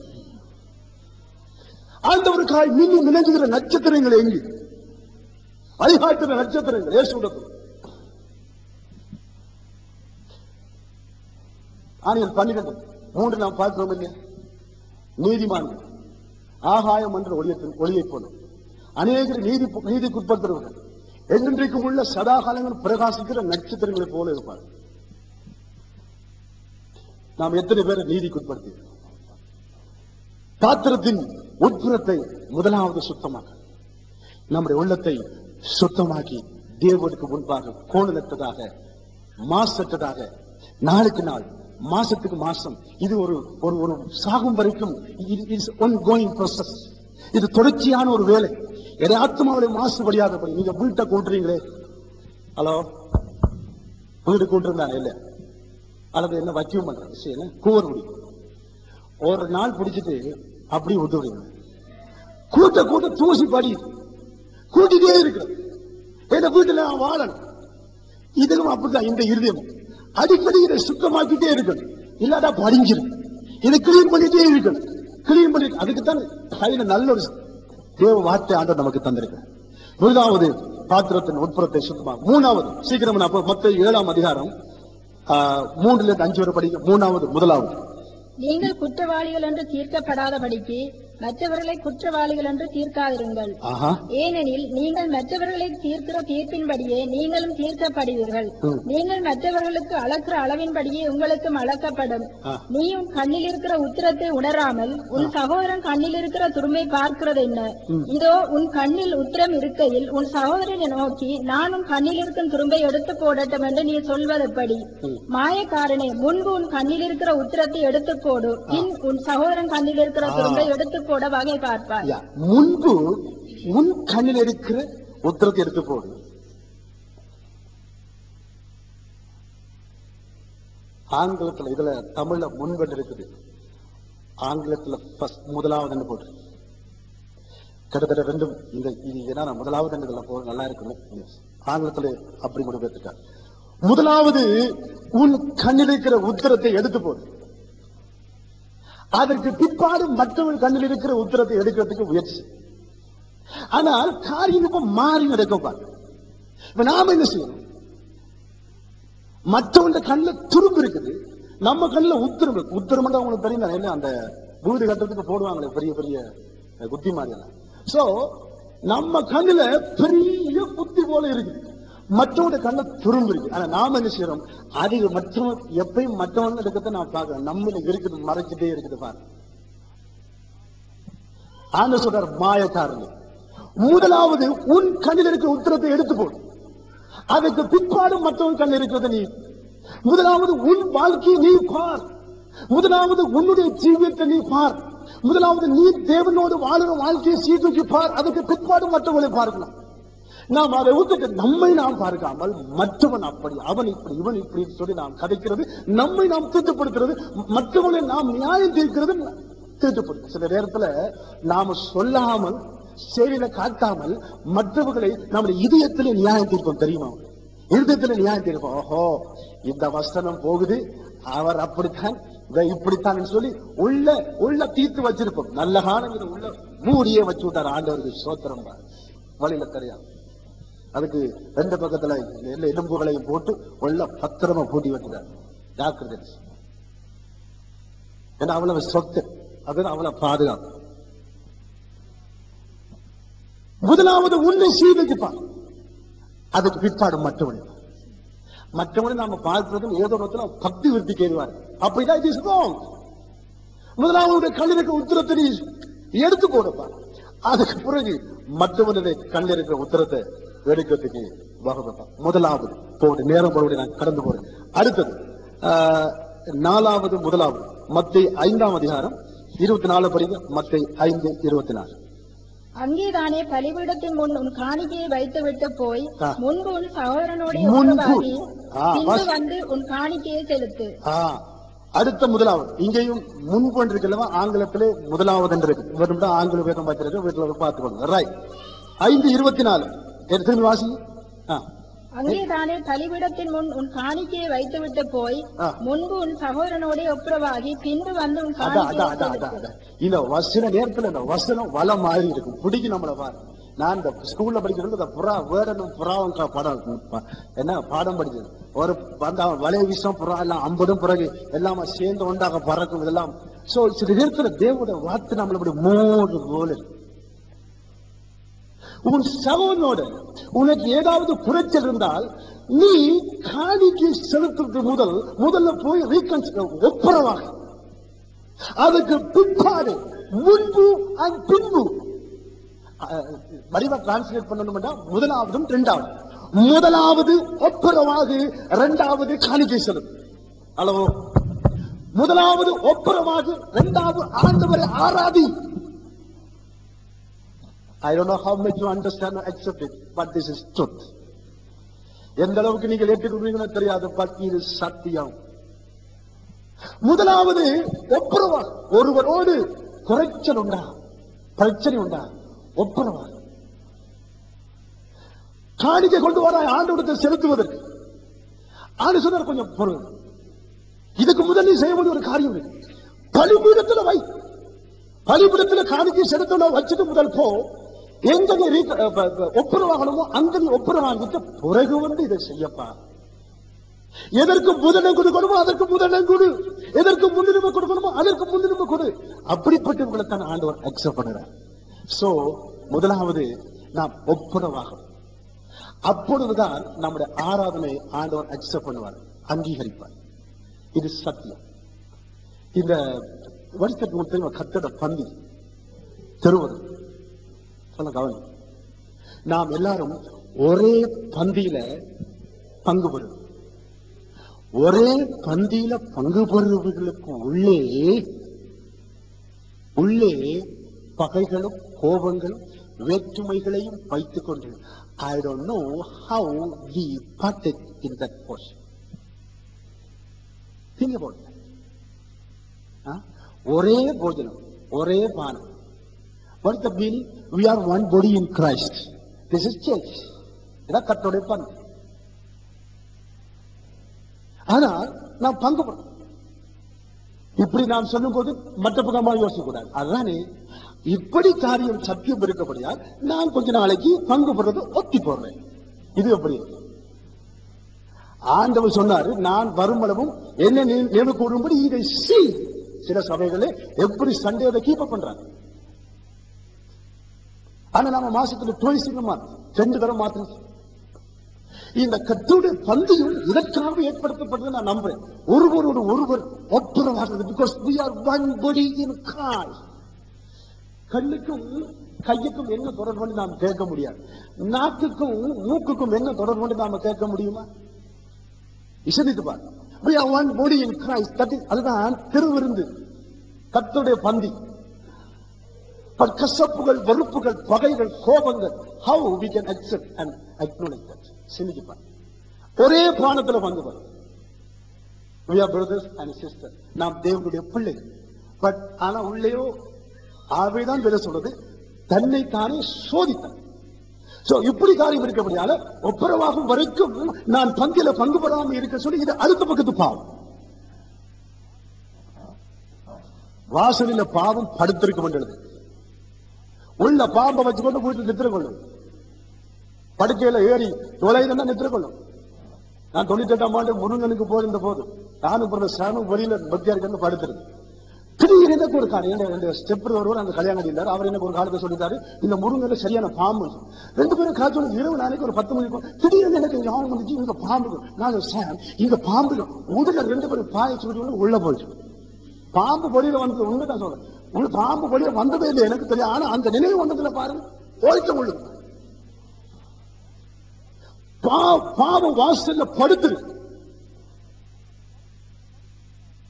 Speaker 3: ஆண்டவருக்காய் மின்னி மிளங்குகிற நட்சத்திரங்கள் எங்கு வழிகாட்டுகிற நட்சத்திரங்கள் இயேசுடத்தில் ஆணியல் பன்னிரண்டு மூன்று நாம் பார்க்கிறோம் இல்லையா நீதிமான்கள் ஆகாயம் என்ற ஒளியத்தின் ஒளியைப் போல அநேகர் நீதி நீதிக்குட்படுத்துறவர்கள் என்றென்றைக்கும் உள்ள சதாகாலங்கள் பிரகாசிக்கிற நட்சத்திரங்களைப் போல இருப்பார் நாம் எத்தனை பேரை நீதிக்குட்படுத்தி பாத்திரத்தின் உட்புறத்தை முதலாவது சுத்தமாக்க நம்முடைய உள்ளத்தை சுத்தமாக்கி தேவனுக்கு முன்பாக கோணலற்றதாக மாசற்றதாக நாளுக்கு நாள் மாசத்துக்கு மாசம் இது ஒரு ஒரு ஒரு சாகும் வரைக்கும் ஒன் கோயிங் ப்ரோசஸ் இது தொடர்ச்சியான ஒரு வேலை எதை ஆத்மாவிலே மாசுபடியாதபடி நீங்க வீட்டை கூட்டுறீங்களே ஹலோ வீடு கூட்டுருந்தாங்க இல்ல அல்லது என்ன வக்கியம் பண்ற விஷயம் என்ன கூவர் முடி ஒரு நாள் பிடிச்சிட்டு அப்படியே விட்டு விடுங்க கூட்ட கூட்ட தூசி படி கூட்டிட்டே இருக்கிறது இந்த வீட்டுல நான் வாழணும் இதுவும் அப்படிதான் இந்த இருதயம் அடிக்கடி இதை சுத்தமாக்கிட்டே இருக்கணும் இல்லாட்டா படிஞ்சிரும் இதை கிளீன் பண்ணிட்டே இருக்கணும் கிளீன் பண்ணி அதுக்கு தான் கையில நல்ல ஒரு தேவ வார்த்தை ஆண்டவர் நமக்கு தந்திருக்கு முதலாவது பாத்திரத்தின் உட்புறத்தை சுத்தமாக மூணாவது சீக்கிரம் நான் அப்போ மொத்த ஏழாம் அதிகாரம் ஆஹ், மூன்றுல இருந்து அஞ்சு வரை படிக்க மூணாவது முதலாவது
Speaker 2: நீங்கள் குற்றவாளிகள் என்று தீர்க்கப்படாதபடிக்கு மற்றவர்களை குற்றவாளிகள் என்று தீர்க்காதிருங்கள்
Speaker 3: ஆஹா
Speaker 2: ஏனெனில் நீங்கள் மற்றவர்களை தீர்க்கிற தீர்ப்பின்படியே நீங்களும் தீர்க்கப்படுவீர்கள்
Speaker 3: ம்.
Speaker 2: நீங்கள் மற்றவர்களுக்கு அளக்கிற அளவின்படியே உங்களுக்கும் அளக்கப்படும்
Speaker 3: ஆ.
Speaker 2: நீயும் கண்ணில் இருக்கிற உத்திரத்தை உணராமல் உன் சகோதரன் கண்ணில் இருக்கிற துரும்பை பார்க்கிறது என்ன இதோ உன் கண்ணில் உத்திரம் இருக்கையில் உன் சகோதரனை நோக்கி நானும் கண்ணில் இருக்கும் துரும்பை எடுத்து போடட்டும் என்று நீ சொல்வதெப்படி மாயக்காரனே முன்பு உன் கண்ணில் இருக்கிற உத்திரத்தை எடுத்து போடு பின் உன் சகோதரன் கண்ணில் இருக்கிற துரும்பை எடுத்து போட வகை பார்ப்பாய்
Speaker 3: யா, முன்பு உன் கண்ணில் இருக்கிற உத்தரத்தை எடுத்து போடு ஆங்கிலத்துல இதுல தமிழ்ல முன்வெண்டு இருக்குது ஆங்கிலத்துல first முதலாவது போட்டு கிட்டத்தட்ட ரெண்டும் இந்த இது ஏன்னா நான் முதலாவது இதுல போட நல்லா இருக்கணும் Yes. ஆங்கிலத்துல அப்படி முடிவெடுத்துட்டார் முதலாவது உன் கண்ணில் இருக்கிற உத்தரத்தை எடுத்து போடு அதற்கு பிற்பாடு மற்றவர்கள் கண்ணில் இருக்கிற உத்தரத்தை எடுக்கிறதுக்கு முயற்சி ஆனால் காரியம் இப்ப மாறி நடக்கும் பாரு இப்ப நாம என்ன செய்யணும் மற்றவங்க கண்ணுல துரும்பு இருக்குது நம்ம கண்ணுல உத்தரம் இருக்கு உத்தரம் உங்களுக்கு தெரியும் தானே, என்ன அந்த வீடு கட்டுறதுக்கு போடுவாங்களே பெரிய பெரிய அஹ், குத்தி மாதிரி எல்லாம் சோ நம்ம கண்ணுல பெரிய புத்தி போல இருக்குது மற்றவங்க கண்ணுல துரும்பு இருக்கு ஆனா நாம என்ன செய்யறோம் அது மற்றவங்க எப்பயும் மற்றவங்க எடுக்கத்தை நான் பார்க்கிறேன் நம்மள இருக்குது மறைச்சிட்டே இருக்குது பாரு ஆண்டு சொல்றார் மாயக்காரன் முதலாவது உன் கண்ணில் இருக்கிற உத்தரத்தை எடுத்து போடு அதுக்கு பிற்பாடு மற்றவன் கண்ணில் இருக்கிறது நீ முதலாவது உன் வாழ்க்கையை நீ பார் முதலாவது உன்னுடைய ஜீவியத்தை நீ பார் முதலாவது நீ தேவனோடு வாழுற வாழ்க்கையை சீர்தூக்கி பார் அதுக்கு பிற்பாடு மற்றவர்களை பார்க்கலாம் நாம் அதை விட்டுட்டு நம்மை நாம் பார்க்காமல் மற்றவன் அப்படி அவன் இப்படி இவன் இப்படி சொல்லி நாம் கதைக்கிறது நம்மை நாம் தீட்டுப்படுத்துறது மற்றவர்களை நாம் நியாயம் தீர்க்கிறது தீட்டுப்படுத்து சில நேரத்துல நாம சொல்லாமல் செயலில காட்டாமல் மற்றவர்களை நம்முடைய இதயத்திலே நியாயம் தீர்ப்போம் தெரியுமா இருதயத்துல நியாயம் தீர்ப்போம் ஓஹோ இந்த வசனம் போகுது அவர் அப்படித்தான் இவ இப்படித்தான் சொல்லி உள்ள உள்ள தீர்த்து வச்சிருப்போம் நல்ல காலங்கிற உள்ள மூடியே வச்சு விட்டார் ஆண்டவருக்கு சோத்திரம் பார். வழியில தெரியாது அதுக்கு ரெண்டு பக்கத்துல எல்லா எலும்புகளையும் போட்டு உள்ள பத்திரமா பூட்டி வச்சுட்டார் ஜாக்கிரதை ஏன்னா அவ்வளவு சொத்து அது அவ்வளவு பாதுகாப்பு முதலாவது உன்னை சீர்திருப்பான் அதுக்கு பிற்பாடு மற்றவனை மற்றவனை நாம பார்க்கிறதும் ஏதோ ஒரு விதத்துல பக்தி விருத்தி கேள்வார் அப்படிதான் இது wrong. முதலாவது கண்ணிருக்க உத்தரத்தை நீ எடுத்து போடப்பா அதுக்கு பிறகு மற்றவனுடைய கண்ணில் இருக்கிற உத்தரத்தை எடுக்கிறதுக்கு வகுப்பா முதலாவது போடு நேரம் போட நான் கடந்து போறேன் அடுத்தது ஆஹ், நாலாவது முதலாவது மத்தை ஐந்தாம் அதிகாரம் இருபத்தி நாலு படிங்க மத்தை ஐந்து இருபத்தி நாலு
Speaker 2: அங்கேதானே பலிபீடத்தின் முன் உன் காணிக்கையை வைத்துவிட்டு போய்
Speaker 3: ஆ.
Speaker 2: முன்பு உன் சகோதரனோட
Speaker 3: முன்பு.
Speaker 2: உறவாகி
Speaker 3: ஆ,
Speaker 2: பின்பு
Speaker 3: வாசி.
Speaker 2: வந்து உன் காணிக்கையை செலுத்து
Speaker 3: ஆ, அடுத்த முதலாவது இங்கேயும் முன்பு இருக்கல்லவா ஆங்கிலத்திலே முதலாவது என்று இருக்கு இவரும் தான் ஆங்கில வேதம் பார்த்திருக்கு வீட்டுல போய் பார்த்துக்கணும் ரைட் ஐந்து இருபத்தி நாலு எடுத்து திரும்பி வாசி ஆ,
Speaker 2: அங்கேதானே பலிபீடத்தின் முன் உன் காணிக்கையை வைத்துவிட்டு போய்
Speaker 3: ஆ.
Speaker 2: முன்பு உன் சகோதரனோட ஒப்புரவாகி பின்பு வந்து உன்
Speaker 3: அதான் அதான் அதான்
Speaker 2: காணிக்கையை
Speaker 3: அதான்
Speaker 2: செலுத்து
Speaker 3: அதான். இந்த வசன நேரத்துல இந்த வசனம் வள மாதிரி இருக்கும் பிடிக்கும் நம்மள பாரு நான் இந்த ஸ்கூல்ல படிக்கிறது இந்த புறா வேடனும் புறாவும் கா- படம் ப- என்ன பாடம் படிச்சது ஒரு அந்த வலைய விஷம் புறா எல்லாம் அம்படும் பிறகு எல்லாமே சேர்ந்து ஒன்றாக பறக்கும் இதெல்லாம் சோ சில நேரத்துல தேவோட வார்த்தை நம்மள இப்படி மூணு போல இருக்கு. உன் சகோதரனோட உனக்கு ஏதாவது குறைச்சல் இருந்தால் நீ காணிக்கை செலுத்துறது முதல் முதல்ல போய் ரீகன்சிடர் ஒப்புரவாக அதுக்கு பிற்பாடு முன்பு அண்ட் பின்பு அஹ், வடிவா டிரான்ஸ்லேட் பண்ணணும்னா முதலாவதும் இரண்டாவது முதலாவது ஒப்புரவாக இரண்டாவது காணிக்கை செலுத்து அளவோ முதலாவது ஒப்புரவாக இரண்டாவது ஆண்டவரை ஆராதி I don't know how much you understand or accept it, but this is truth. எந்த அளவுக்கு நீங்கள் ஏற்றுக்கொள்வீங்களோ தெரியாது பட் இது சத்தியம் முதலாவது ஒப்புரவா ஒருவரோடு குறைச்சல் உண்டா பிரச்சனை உண்டா ஒப்புரவா காணிக்கை கொண்டு வர ஆண்டவருக்கு செலுத்துவதற்கு ஆண்டு சொன்னார் கொஞ்சம் பொருள் இதுக்கு முதல் நீ செய்ய வேண்டிய ஒரு காரியம் இருக்கு பலிபீடத்துல வை பலிபீடத்துல காணிக்கை செலுத்தணும் வச்சுட்டு முதல் போ எங்க நீ ரீ- அஹ் ப- ப- ஒப்புரவாகணுமோ அங்க நீ ஒப்புரவாங்கிட்டு பிறகு வந்து இதை செய்யப்பா எதற்கு முதலிடம் கொடுக்கணுமோ அதற்கு முதலிடம் கொடு எதற்கு முன்னுரிமை கொடுக்கணுமோ அதற்கு முன்னுரிமை கொடு அப்படிப்பட்டவர்களை தான் ஆண்டவர் அக்செப்ட் பண்ணுறார் சோ முதலாவது நாம் ஒப்புரவாகும் அப்பொழுதுதான் நம்முடைய ஆராதனை ஆண்டவர் அக்செப்ட் பண்ணுவார் அங்கீகரிப்பார் இது சத்தியம் இந்த வருஷத்துக்கு முன் தெரியுமா கத்தட பந்தி தெருவது சொல்ல கவனம் நாம் எல்லாரும் ஒரே பந்தியில பங்கு பெறும் ஒரே பந்தியில பங்கு பெறுவர்களுக்கு உள்ளே உள்ளே பகைகளும் கோபங்களும் வேற்றுமைகளையும் வைத்துக் கொண்டு I don't know how we partake in that portion think about that ஆ? ஒரே போஜனம் ஒரே பானம் what is the meaning we are one body in christ this is church இதான் கத்தோடைய பங்கு ஆனால் நாம் பங்கு பெறணும். இப்படி நாம் சொல்லும்போது மற்ற பக்கமாக யோசிக்க கூடாது அதுதானே இப்படி காரியம் சத்தியம் இருக்கப்படியால் நான் கொஞ்ச நாளைக்கு பங்கு பெறது ஒத்தி போடுறேன் இது எப்படி ஆண்டவர் சொன்னாரு நான் வருமளவும் என்ன நீ- நினைவு கூறும்படி இதை செய் சில சபைகளே எப்படி சண்டேவை கீப் பண்றாங்க ஆனா நம்ம மாசத்துல டோய்ஸுக்கு மாத்தோம் ரெண்டு தரம் மாத்தணும் இந்த கத்துடைய பந்தியும் இதற்காக ஏற்படுத்தப்பட்டது நான் நம்புறேன் ஒருவரோடு ஒருவர் ஒப்புரவாகிறது because we are one body in Christ கண்ணுக்கும் கையுக்கும் என்ன தொடர்பு நாம் கேட்க முடியாது நாக்குக்கும் மூக்குக்கும் என்ன தொடர்பு நாம கேட்க முடியுமா இசைத்து பார் we are one body in Christ that is அதுதான் திருவிருந்து கத்துடைய பந்தி பட் கசப்புகள் வெறுப்புகள் பகைகள் கோபங்கள் how we can accept and acknowledge that சிந்திச்சு பார் ஒரே பானத்துல பங்கு பார் we are brothers and sisters நாம் தேவனுடைய பிள்ளைகள் பட் ஆனா உள்ளேயோ ஆவேதான் வேலை சொல்றது தன்னை தானே சோதித்தான் சோ இப்படி காரியம் இருக்கபடியால ஒப்புரவாகும் வரைக்கும் நான் பங்கில பங்கு பெறாம இருக்க சொல்லி இது அடுத்த பக்கத்து பாவம் வாசலில பாவம் படுத்திருக்க வேண்டியது உள்ள பாம்பை வச்சுக்கொண்டு வீட்டில் நித்திர கொள்ளும் படுக்கையில ஏறி நுழையுதுன்னா நித்திர கொள்ளும் நான் தொண்ணூத்தி எட்டாம் ஆண்டு முருகனுக்கு போயிருந்த போது நானும் பிறந்த சாமும் வெளியில பக்தியா இருந்து படுத்திருக்கு திடீர்னு எனக்கு ஒரு காரியம் ரெண்டு ஸ்டெப் ஒருவர் அந்த கல்யாணம் இருந்தார் அவர் எனக்கு ஒரு காலத்தை சொல்லிட்டாரு இந்த முருங்கல சரியான பாம்பு ரெண்டு பேரும் காய்ச்சல் இரவு நாளைக்கு ஒரு பத்து மணிக்கு திடீர்னு எனக்கு ஞாபகம் வந்துச்சு இங்க பாம்பு நான் சாம் இங்க பாம்பு உடல ரெண்டு பேரும் பாய சொல்லி உள்ள போயிடுச்சு பாம்பு பொடியில வந்தது உண்மைதான் சொல்றேன் உள்ள பாம்பு பொடியில வந்ததே இல்லை எனக்கு தெரியும் ஆனா அந்த நினைவு வந்ததுல பாருங்க ஓய்க்க உள்ளது பா பாவம் வாசல்ல படுத்துரு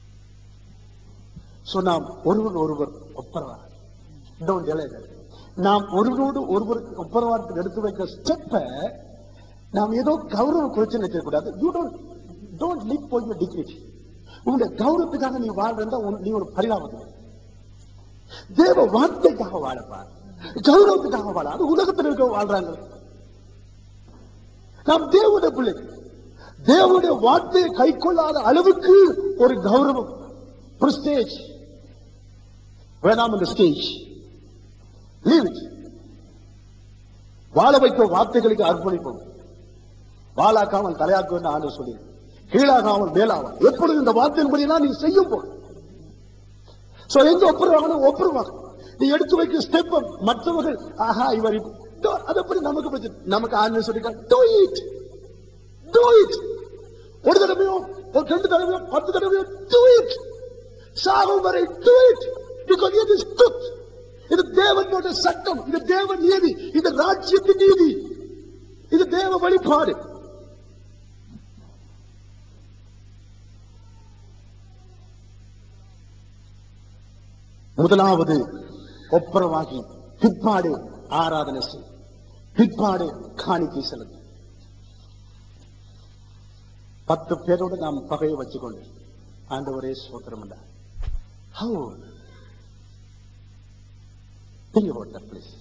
Speaker 3: சோ நாம் ஒருவர் ஒருவர் ஒப்பரவார் Don't delay that. நாம் ஒருவரோடு ஒருவர் ஒப்பரவாரத்துக்கு எடுத்து வைக்கிற ஸ்டெப்ப நாம் ஏதோ கௌரவ குறைச்சு நினைக்கக்கூடாது you don't don't live for your dignity உங்களுடைய கௌரவத்துக்காக நீ வாழ்றா நீ ஒரு பரிதாபம் தேவ வார்த்தைக்காக வாழப்பா கௌரவத்துக்காக வாழ அது உலகத்தில் இருக்க வாழ்றாங்க நாம் தேவனுடைய பிள்ளை தேவனுடைய வார்த்தையை கை கொள்ளாத அளவுக்கு ஒரு கௌரவம் பிரஸ்டேஜ் வேணாம் இந்த ஸ்டேஜ் லீவ் இட் வாழ வைக்க வார்த்தைகளுக்கு அர்ப்பணிப்போம் வாழாக்காமல் தலையாக்க வேண்டும் ஆண்டு சொல்லி கீழாகாமல் மேலாகும் எப்பொழுது இந்த வார்த்தையின்படியெல்லாம் நீ செய்யும் போது சோ எங்க ஒப்புருவாங்க ஒப்புருவாங்க நீ எடுத்து வைக்கிற ஸ்டெப் மற்றவர்கள் ஆஹா இவர் இப்ப- Do- அது எப்படி நமக்கு பிரச்சனை நமக்கு ஆண்டு சொல்லிட்டா டூ இட் டூ இட் ஒரு தடவையோ ஒரு ரெண்டு தடவையோ பத்து தடவையோ டூ இட் சாகும் வரை do it because it is truth இது தேவனுடைய சட்டம் இது தேவ நீதி இது ராஜ்யத்தின் நீதி இது தேவ வழிபாடு முதலாவது ஒப்புரவாகி பிற்பாடு ஆராதனை செய் பிற்பாடு காணிக்கை செலுத்து பத்து பேரோடு நாம் பகையை வச்சுக்கொண்டு ஆண்டவரே சோத்திரம் இல்ல How? Think about that, please.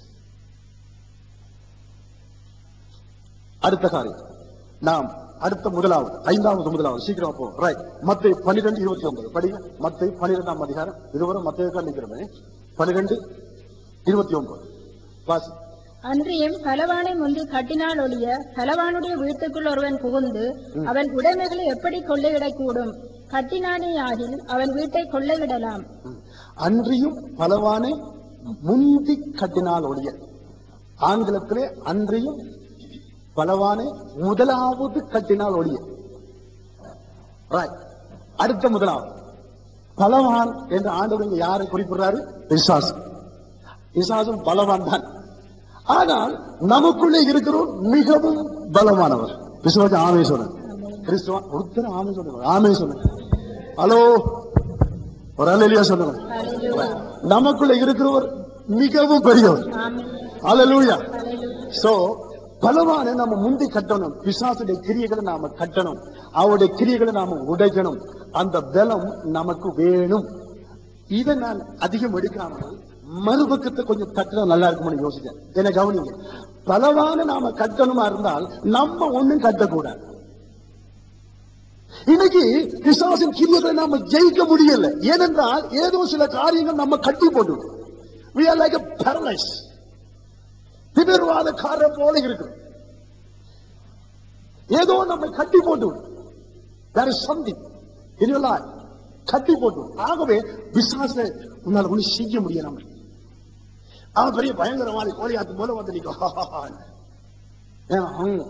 Speaker 3: அடுத்த காரியம் நாம் அடுத்த முதலாவது ஐந்தாவது முதலாவது சீக்கிரம் போ ரைட் மத்தை பன்னிரெண்டு இருபத்தி ஒன்பது படிங்க மத்தை பன்னிரெண்டாம் அதிகாரம் இதுவரை மத்திய நிற்கிறோமே பன்னிரெண்டு இருபத்தி ஒன்பது வாசி
Speaker 2: அன்றியும் பலவானை முந்தி கட்டினால் ஒழிய பலவானுடைய வீட்டுக்குள் ஒருவன் புகுந்து அவன் உடைமைகளை எப்படி கொள்ளையிடக்கூடும் கட்டினானே ஆகில் அவன் வீட்டை கொள்ளையிடலாம்
Speaker 3: ம். அன்றியும் பலவானை முந்தி கட்டினால் ஒழிய ஆங்கிலத்திலே அன்றியும் பலவானை முதலாவது கட்டினால் ஒழிய Right. அடுத்த முதலாவது பலவான் என்ற ஆண்டவர் இங்க யாரை குறிப்பிடுறாரு விசுவாசம் விசுவாசம் பலவான் தான் ஆனால் நமக்குள்ளே இருக்கிறோர் மிகவும் பலமானவர் விசுவாசம் ஆமே சொல்லுங்க கிறிஸ்துவா ஒருத்தர் ஆமே சொல்லுங்க ஆமே சொல்லுங்க ஹலோ ஒரு அலையிலியா சொல்லுங்க
Speaker 2: Hallelujah.
Speaker 3: நமக்குள்ள இருக்கிறவர் மிகவும் பெரியவர்
Speaker 2: ஆமென்.
Speaker 3: அலலூயா
Speaker 2: Hallelujah.
Speaker 3: சோ பலவான நம்ம முந்தி கட்டணும் பிசாசுடைய கிரியைகளை நாம கட்டணும் அவருடைய கிரியைகளை நாம உடைக்கணும் அந்த பலம் நமக்கு வேணும் இதை நான் அதிகம் எடுக்காமல் மறுபக்கத்தை கொஞ்சம் தட்டினா நல்லா இருக்கும்னு யோசிச்சேன் என்ன கவனிங்க பலவான நாம கட்டணுமா இருந்தால் நம்ம ஒண்ணும் கட்டக்கூடாது இன்னைக்கு பிசாசின் கிரியைகளை நாம ஜெயிக்க முடியல ஏனென்றால் ஏதோ சில காரியங்கள் நம்ம கட்டி போட்டு we are like a paralyzed திமிர்வாதக்காரர் போல இருக்கு ஏதோ நம்மை கட்டி போட்டு there is something in your life கட்டி போட்டு ஆகவே விசுவாச உன்னால ஒண்ணு செய்ய முடியும் நம்ம அவன் பெரிய பயங்கரவாதி கோழியாத்து போல வந்து நிற்கும் ஏன் அவங்க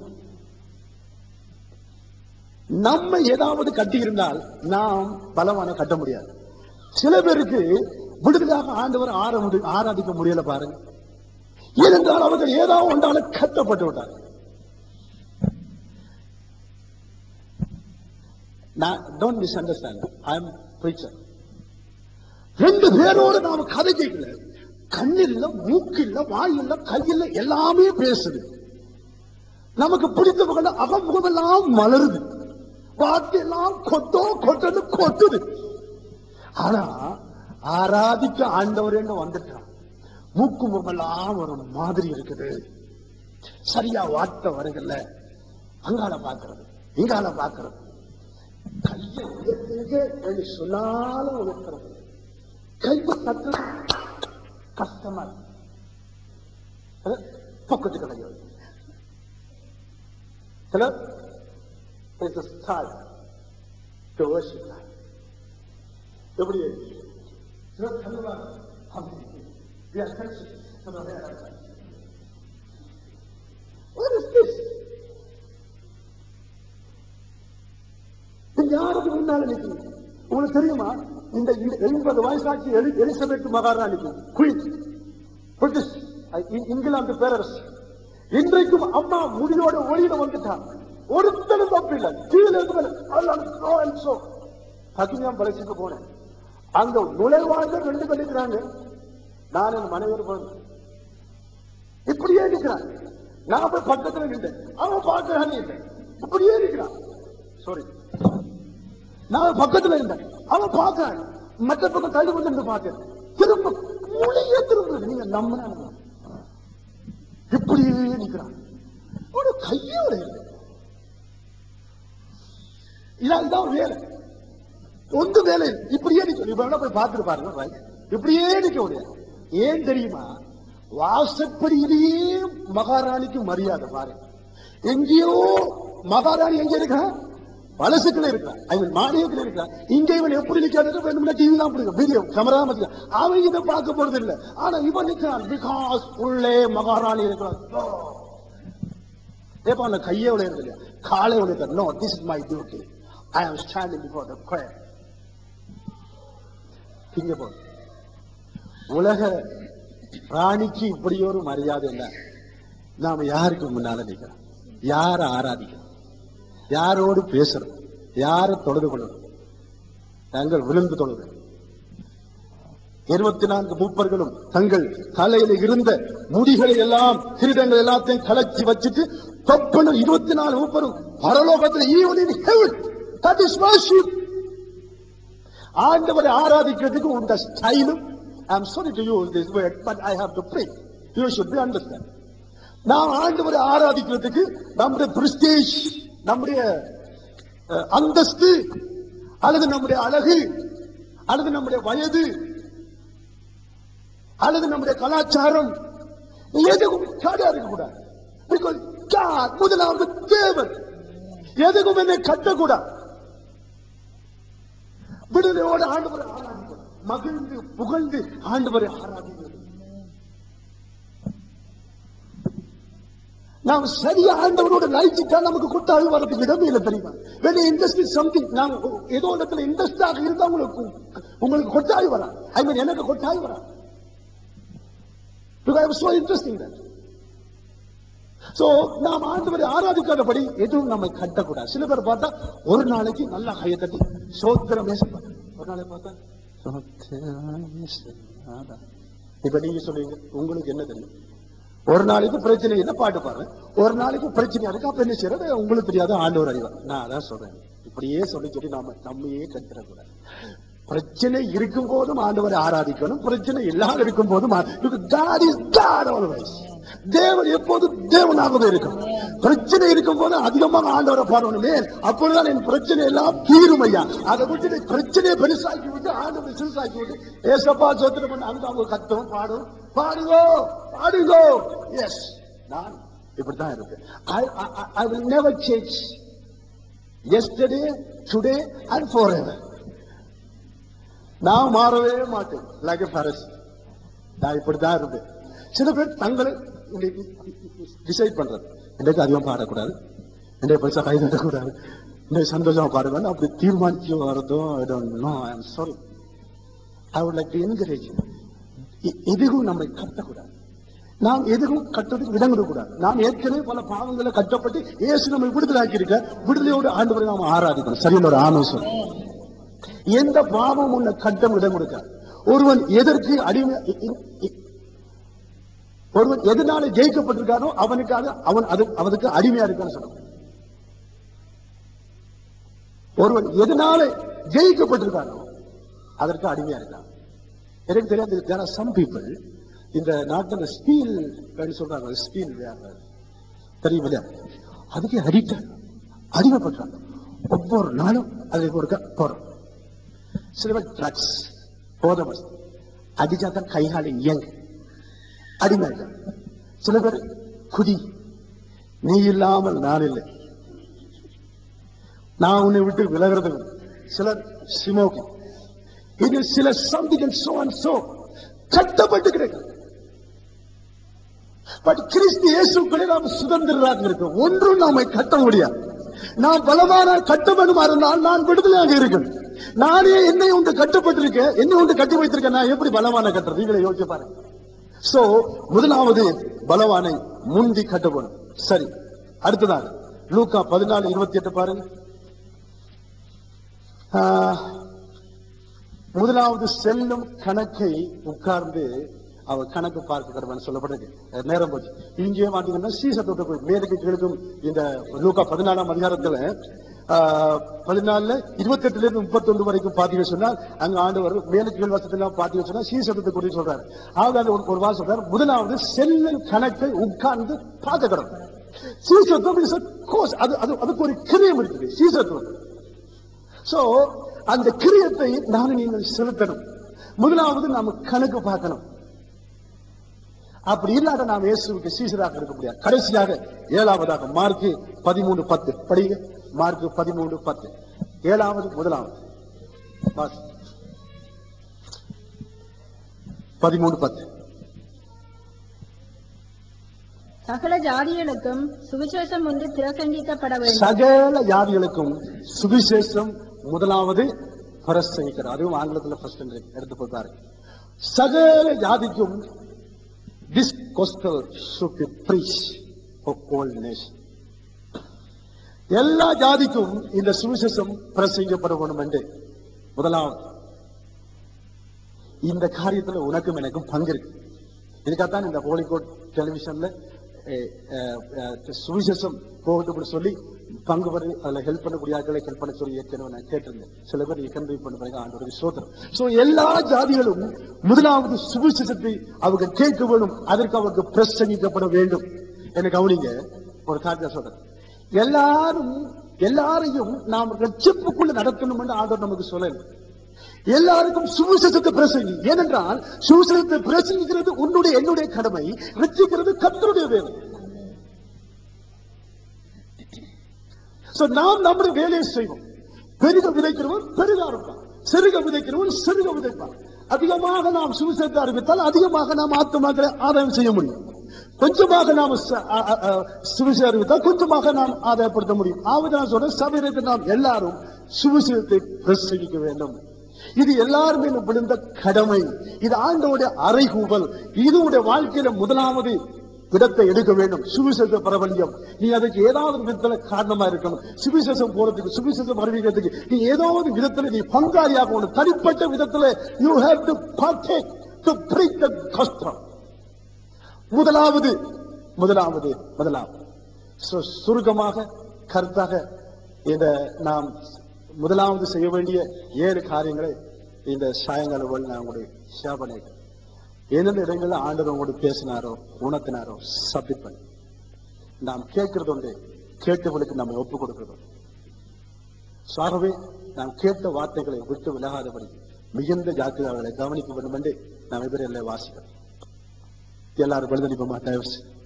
Speaker 3: நம்ம ஏதாவது கட்டி இருந்தால் நாம் பலவான கட்ட முடியாது சில பேருக்கு விடுதலாக ஆண்டவர் ஆர முடி ஆராதிக்க முடியல பாருங்க ஏனென்றால் அவர்கள் ஏதாவது ஒன்றால கட்டப்பட்டு விட்டார் நான் don't misunderstand I am preacher ரெண்டு பேரோடு நாம கதை கேட்கல கண்ணில்ல மூக்கில்ல வாயில்ல கையில்ல எல்லாமே பேசுது நமக்கு பிடித்தவங்கள அகமுகமெல்லாம் மலருது வார்த்தையெல்லாம் கொட்டோ கொட்டன்னு கொட்டுது ஆனா ஆராதிக்க ஆண்டவரேன்னு வந்துட்டான் மூக்கு முகமெல்லாம் ஒரு மாதிரி இருக்குது சரியா வார்த்தை வருகல்ல அங்கால பாக்குறது இங்கால பாக்குறது கையை உயர்த்துங்க என்று சொன்னாலும் உயர்த்துறது கையை தட்டு கஷ்டமா இருக்கு அஹ், பக்கத்து கலைஞர் hello it's a start to worship God. எப்படி சிலர் சொல்லுவாங்க அப்படி we are Christians. சொல்லுவாங்க, "Yeah, that's right." What is this? இது யாருக்கு முன்னால நிற்கும் உங்களுக்கு தெரியுமா இந்த இந்த எண்பது வயசாட்சி எலி எலிசபெத் மகாராணிக்கு குயின் பிரிட்டிஷ் அஹ், இ- இங்கிலாந்து பேரரசு இன்றைக்கும் அம்மா முடியோட ஒளியில வந்துட்டான் ஒருத்தனும் தப்பு இல்லை கீழே இருந்து மேல, அதெல்லாம் so and so. பக்கிங்காம் பலசுக்கு போனேன் அங்க நுழைவாங்க ரெண்டு பேர் இருக்கிறாங்க நான் என் மனைவர் போனேன் இப்படியே இருக்கிறான் நான் போய் பக்கத்துல நின்றேன் அவன் பார்க்கிறான் இல்லை இப்படியே இருக்கிறான் சாரி நான் பக்கத்துல இருந்தேன் அவன் பார்க்கிறான் மற்ற பக்கம் தள்ளி கொண்டு இருந்து பார்க்கிறேன் திரும்ப மூளையே திரும்ப நீங்க நம்பினா இப்படியே நிக்கிறான் ஒரு கையோட இல்லை இதான் இதான் வேலை ஒன்று வேலை இல்லை. இப்படியே நிக்க இப்ப வேணா போய் பார்த்துட்டு பாருங்க right? இப்படியே நிக்க முடியாது ஏன் தெரியுமா வாசப்படியிலேயே மகாராணிக்கு மரியாதை பாருங்க எங்கேயோ மகாராணி எங்க இருக்கா வலசுக்குள்ள இருக்கா ஐ மீன் மாநிலத்தில் இருக்கா இங்க இவன் எப்படி நிக்காது வேணும்னா டிவி தான் பிடிக்கும் வீடியோ கேமரா மத்திய அவன் இதை பார்க்க போறது இல்ல ஆனா இவன் நிக்கிறான் பிகாஸ் உள்ளே மகாராணி இருக்கிறான் ஏப்பா அந்த கையை உடையது இல்லையா காலை உடையது no this is my duty I am standing before the quire இங்க போ உலக ராணிக்கு இப்படி ஒரு மரியாதை இல்லை நாம யாருக்கு முன்னால நிக்கிறோம் யாரை ஆராதிக்கிறோம் யாரோடு பேசுறோம் யாரை தொழுது கொள்ளணும் நாங்கள் விழுந்து தொழுது இருபத்தி நான்கு மூப்பர்களும் தங்கள் தலையில இருந்த முடிகளை எல்லாம் கிரீடங்கள் எல்லாத்தையும் கலச்சி வச்சுட்டு தொப்பன இருபத்தி நாலு மூப்பரும் பரலோகத்தில் even in heaven that is worship ஆண்டவரை ஆராதிக்கிறதுக்கு உண்ட ஸ்டைலும் ஐ அம் sorry to use this word but I have to pray you should be understand நாம் ஆண்டவரை ஆராதிக்கிறதுக்கு நம்முடைய பிரஸ்டேஜ் நம்முடைய அஹ், அந்தஸ்து அல்லது நம்முடைய அழகு அல்லது நம்முடைய வயது அல்லது நம்முடைய கலாச்சாரம் எதுவும் காடியா இருக்கக்கூடாது பிகாஸ் God முதலாவது தேவன் எதுக்கும் என்னை கட்டக்கூடாது விடுதலையோடு ஆண்டவரை ஆராதிக்கணும் மகிழ்ந்து புகழ்ந்து ஆண்டவரை ஆராதிக்கணும் நாம் சரியா ஆண்டவரோட லயிச்சுட்டா நமக்கு கொட்டாவி வரதுக்கு இடமே இல்லை தெரியுமா வெளியே இன்ட்ரெஸ்ட் சம்திங் நான் ஏதோ ஒரு இடத்துல இன்ட்ரெஸ்டாக இருந்தா உங்களுக்கு உங்களுக்கு கொட்டாவி வரா ஐ மீன் எனக்கு கொட்டாவி வரா Because I was so interesting that. So நாம் ஆண்டவரை ஆராதிக்காதபடி எதுவும் நம்மை கட்டக்கூடாது சில பேர் பார்த்தா ஒரு நாளைக்கு நல்லா கையை தட்டி சோத்திரம் பேசுவாங்க ஒரு நாளைக்கு பார்த்தா "சோத்திரம் இயேசுநாதா." இப்ப நீங்க சொல்லுவீங்க உங்களுக்கு என்ன தெரியும் ஒரு நாளைக்கு பிரச்சனை இல்லை பாட்டு பாரு ஒரு நாளைக்கு பிரச்சனையா இருக்கு அப்ப என்ன செய்யறது உங்களுக்கு தெரியாத ஆண்டவர் அறிவார் நான் அதான் சொல்றேன் இப்படியே சொல்லி சொல்லி நாம நம்மையே கட்டுறக்கூடாது பிரச்சனை இருக்கும் போதும் ஆண்டவரை ஆராதிக்கணும் பிரச்சனை இல்லாத இருக்கும் போதும் ஆ- because God is God always. தேவன் எப்போதும் தேவனாகவே இருக்கும் பிரச்சனை இருக்கும் போது அதிகமாக ஆண்டவரை பாடணுமே அப்பொழுதுதான் என் பிரச்சனை எல்லாம் தீரும் ஐயா அதை விட்டு நீ பிரச்சனையை பெருசாக்கி விட்டு ஆண்டவரை சிறுசாக்கி விட்டு ஏசப்பா சோத்திரம் பண்ண அங்க அவங்க கத்தவும் பாடும் பாடுங்கோ பாடுங்கோ எஸ் நான் இப்படித்தான் இருப்பேன் I, I, I will never change yesterday today and forever நான் மாறவே மாட்டேன் லைக் பரஸ் நான் இப்படிதான் இருப்பேன் சில பேர் தங்களை டிசைட் பண்றது இன்றைக்கு அதிகம் பாடக்கூடாது இன்றைய பைசா கை தட்டக்கூடாது இன்றைய சந்தோஷமா பாடுவேன் அப்படி தீர்மானிச்சு வரதும் I don't know I am sorry I would like to encourage எதுவும் நம்மை கட்டக்கூடாது நாம் எதுவும் கட்டுறதுக்கு இடம் கொடுக்கக்கூடாது நாம் ஏற்கனவே பல பாவங்களை கட்டப்பட்டு இயேசு நம்மை விடுதலாக்கி இருக்க விடுதலையோடு ஆண்டவரை நாம் ஆராதிக்கணும் சரியான ஒரு ஆலோசனை எந்த பாவம் உன்னை கட்டம் இடம் கொடுக்காது ஒருவன் எதற்கு அடிமை இ- இ- இ- ஒருவன் எதனால ஜெயிக்கப்பட்டிருக்கானோ அவனுக்காக அவன் அது அவனுக்கு அடிமையா இருக்கான்னு சொல்லுவான் ஒருவன் எதனால ஜெயிக்கப்பட்டிருக்கானோ அதற்கு அடிமையா இருக்கான் எனக்கு தெரியாது there are some people இந்த நாட்டில் ஸ்டீல் சொல்றாங்க ஸ்டீல் வியாபாரம் தெரியும் இல்லையா அதுக்கு அடிக்ட் அடிமைப்பட்டாங்க ஒவ்வொரு நாளும் அதை கொடுக்க போறோம் சில பேர் ட்ரக்ஸ் போத வஸ்து அடிச்சா தான் கைகாலி இயங்கு அடிமை சில பேர் குடி நீ இல்லாமல் நான் இல்லை நான் உன்னை விட்டு விலகிறது இல்லை. சிலர் சிமோகி இது சில சந்திகள் சோ அண்ட் சோ கட்டப்பட்டு கிடைக்கும் பட் கிறிஸ்து இயேசுக்குள்ளே நாம் சுதந்திரராக இருக்கோம் ஒன்றும் நம்மை கட்ட முடியாது நான் பலமான கட்ட வேணுமா இருந்தால் நான் விடுதலையாக இருக்கேன் நானே என்னை உண்டு கட்டப்பட்டிருக்கேன் என்னை உண்டு கட்டி வைத்திருக்கேன் நான் எப்படி பலமான கட்டுறது நீங்களே யோசிச்சு பாருங்க சோ முதலாவது பலவானை முந்தி கட்டப்படும் சரி அடுத்ததாக லூக்கா பதினாலு இருபத்தி எட்டு பாருங்க ஆஹ், முதலாவது செல்லும் கணக்கை உட்கார்ந்து அவர் கணக்கு பார்க்க கடவுள் சொல்லப்பட்டிருக்கு அஹ் நேரம் போச்சு இங்கே பாத்தீங்கன்னா சீசத்தோட்ட போய் மேலுக்கு கீழுக்கும் இந்த லூக்கா பதினாலாம் அதிகாரத்துல ஆஹ், பதினாலுல இருபத்தி எட்டுல இருந்து முப்பத்தி ஒன்று வரைக்கும் பாத்தீங்கன்னு சொன்னா அங்க ஆண்டவர் மேலுக்கு கீழ் வசத்தெல்லாம் பாத்தீங்கன்னு சொன்னா சீசத்தை குறித்து சொல்றாரு அவங்க அந்த ஒரு ஒரு வாரம் சொல்றாரு முதலாவது செல்லும் கணக்கை உட்கார்ந்து பார்க்க கடவுள் சீசத்துவம் is a course. அது அது அதுக்கு ஒரு கிரியம் இருக்குது சீசத்துவம் சோ அந்த கிரியத்தை நானும் நீங்கள் செலுத்தணும் முதலாவது நாம கணக்கு பார்க்கணும் அப்படி இல்லாத நாம் இயேசுவுக்கு சீசராக இருக்க முடியாது கடைசியாக ஏழாவதாக மார்க் பதிமூணு பத்து படிங்க மார்க் பதிமூணு பத்து ஏழாவது முதலாவது வாசி. பதிமூணு பத்து
Speaker 2: சகல ஜாதிகளுக்கும் சுவிசேஷம் ஒன்று பிரசங்கிக்கப்பட வேண்டும்
Speaker 3: சகல ஜாதிகளுக்கும் சுவிசேஷம் முதலாவது பிரசங்கிக்கிறார் அதுவும் ஆங்கிலத்தில் ஃபர்ஸ்ட் எடுத்து போய் பாருங்க சகல ஜாதிக்கும் this gospel should be preached for all nations எல்லா ஜாதிக்கும் இந்த சுவிசேஷம் பிரசங்கிக்கப்பட வேண்டும் என்று முதலாவது இந்த காரியத்துல உனக்கும் எனக்கும் பங்கு இருக்கு இதுக்காகத்தான் இந்த ஹோலிகோட் டெலிவிஷன்ல அஹ், அஹ், அஹ், சுவிசேஷம் போகட்டும் சொல்லி பங்கு பெறு அதுல ஹெல்ப் பண்ணக்கூடிய ஆட்களை ஹெல்ப் பண்ண சொல்லி ஏற்கனவே நான் கேட்டிருந்தேன் சில பேர் கன்வீன் பண்ண பிறகு ஆண்டோட சோதனம் சோ எல்லா ஜாதிகளும் முதலாவது சுவிசேஷத்தை அவங்க கேட்க வேண்டும் அதற்கு அவருக்கு பிரசங்கிக்கப்பட வேண்டும் என்ன கவனிங்க ஒரு காரியத்தை சொல்றேன் எல்லாரும் எல்லாரையும் நாம் ரட்சிப்புக்குள்ள நடத்தணும் என்று ஆண்டவர் நமக்கு சொல்லல எல்லாருக்கும் சுவிசேஷத்தை பிரசங்கி ஏனென்றால் சுவிசேஷத்தை பிரசங்கிக்கிறது உன்னுடைய என்னுடைய கடமை ரட்சிக்கிறது கர்த்தருடைய வேலை So, நாம் நம்முடைய வேலையை செய்வோம் பெருக விதைக்கிறவன் பெருக ஆரம்பிப்பான் சிறுக விதைக்கிறவன் சிறுக விதைப்பான் அதிகமாக நாம் சுவிசேஷத்தை அறிவித்தால் அதிகமாக நாம் ஆத்மாக்களை ஆதாயம் செய்ய முடியும் கொஞ்சமாக நாம் ச- அ- அ- அ- சுவிசேஷம் அறிவித்தால் கொஞ்சமாக நாம் ஆதாயப்படுத்த முடியும் ஆவது நான் சொல்றேன் சபையிற்கு நாம் எல்லாரும் சுவிசேஷத்தை பிரசங்கிக்க வேண்டும் இது எல்லாருமே விழுந்த கடமை இது ஆண்டோடைய அறைகூவல் இது உடைய வாழ்க்கையில முதலாவது இடத்தை எடுக்க வேண்டும் சுவிசேஷ பிரபல்யம் நீ அதுக்கு ஏதாவது விதத்துல காரணமா இருக்கணும் சுவிசேஷம் போறதுக்கு சுவிசேஷம் அறிவிக்கிறதுக்கு நீ ஏதாவது விதத்துல நீ பங்காளியாக ஒன்று தனிப்பட்ட விதத்துல you have to partake to preach the gospel முதலாவது முதலாவது முதலாவது So, சுருக்கமாக கருத்தாக இந்த நாம் முதலாவது செய்ய வேண்டிய ஏழு காரியங்களை இந்த சாயங்கால வேளை நான் உங்களுக்கு ஷேர் பண்ணியிருக்கேன் எந்தெந்த இடங்கள்ல ஆண்டவர் உங்களோட பேசினாரோ உணர்த்தினாரோ சப்மிட் பண்ணி நாம் கேட்கிறது உண்டு கேட்டவர்களுக்கு நம்ம ஒப்பு கொடுக்கிறது உண்டு. So, ஆகவே நாம் கேட்ட வார்த்தைகளை விட்டு விலகாதபடி மிகுந்த ஜாக்கிரதை அவர்களை கவனிக்க வேண்டும் என்று நாம் எதிரில் வாசிக்கிறோம் எல்லாரும் விழுந்து நிற்போமா தயவு செய்து.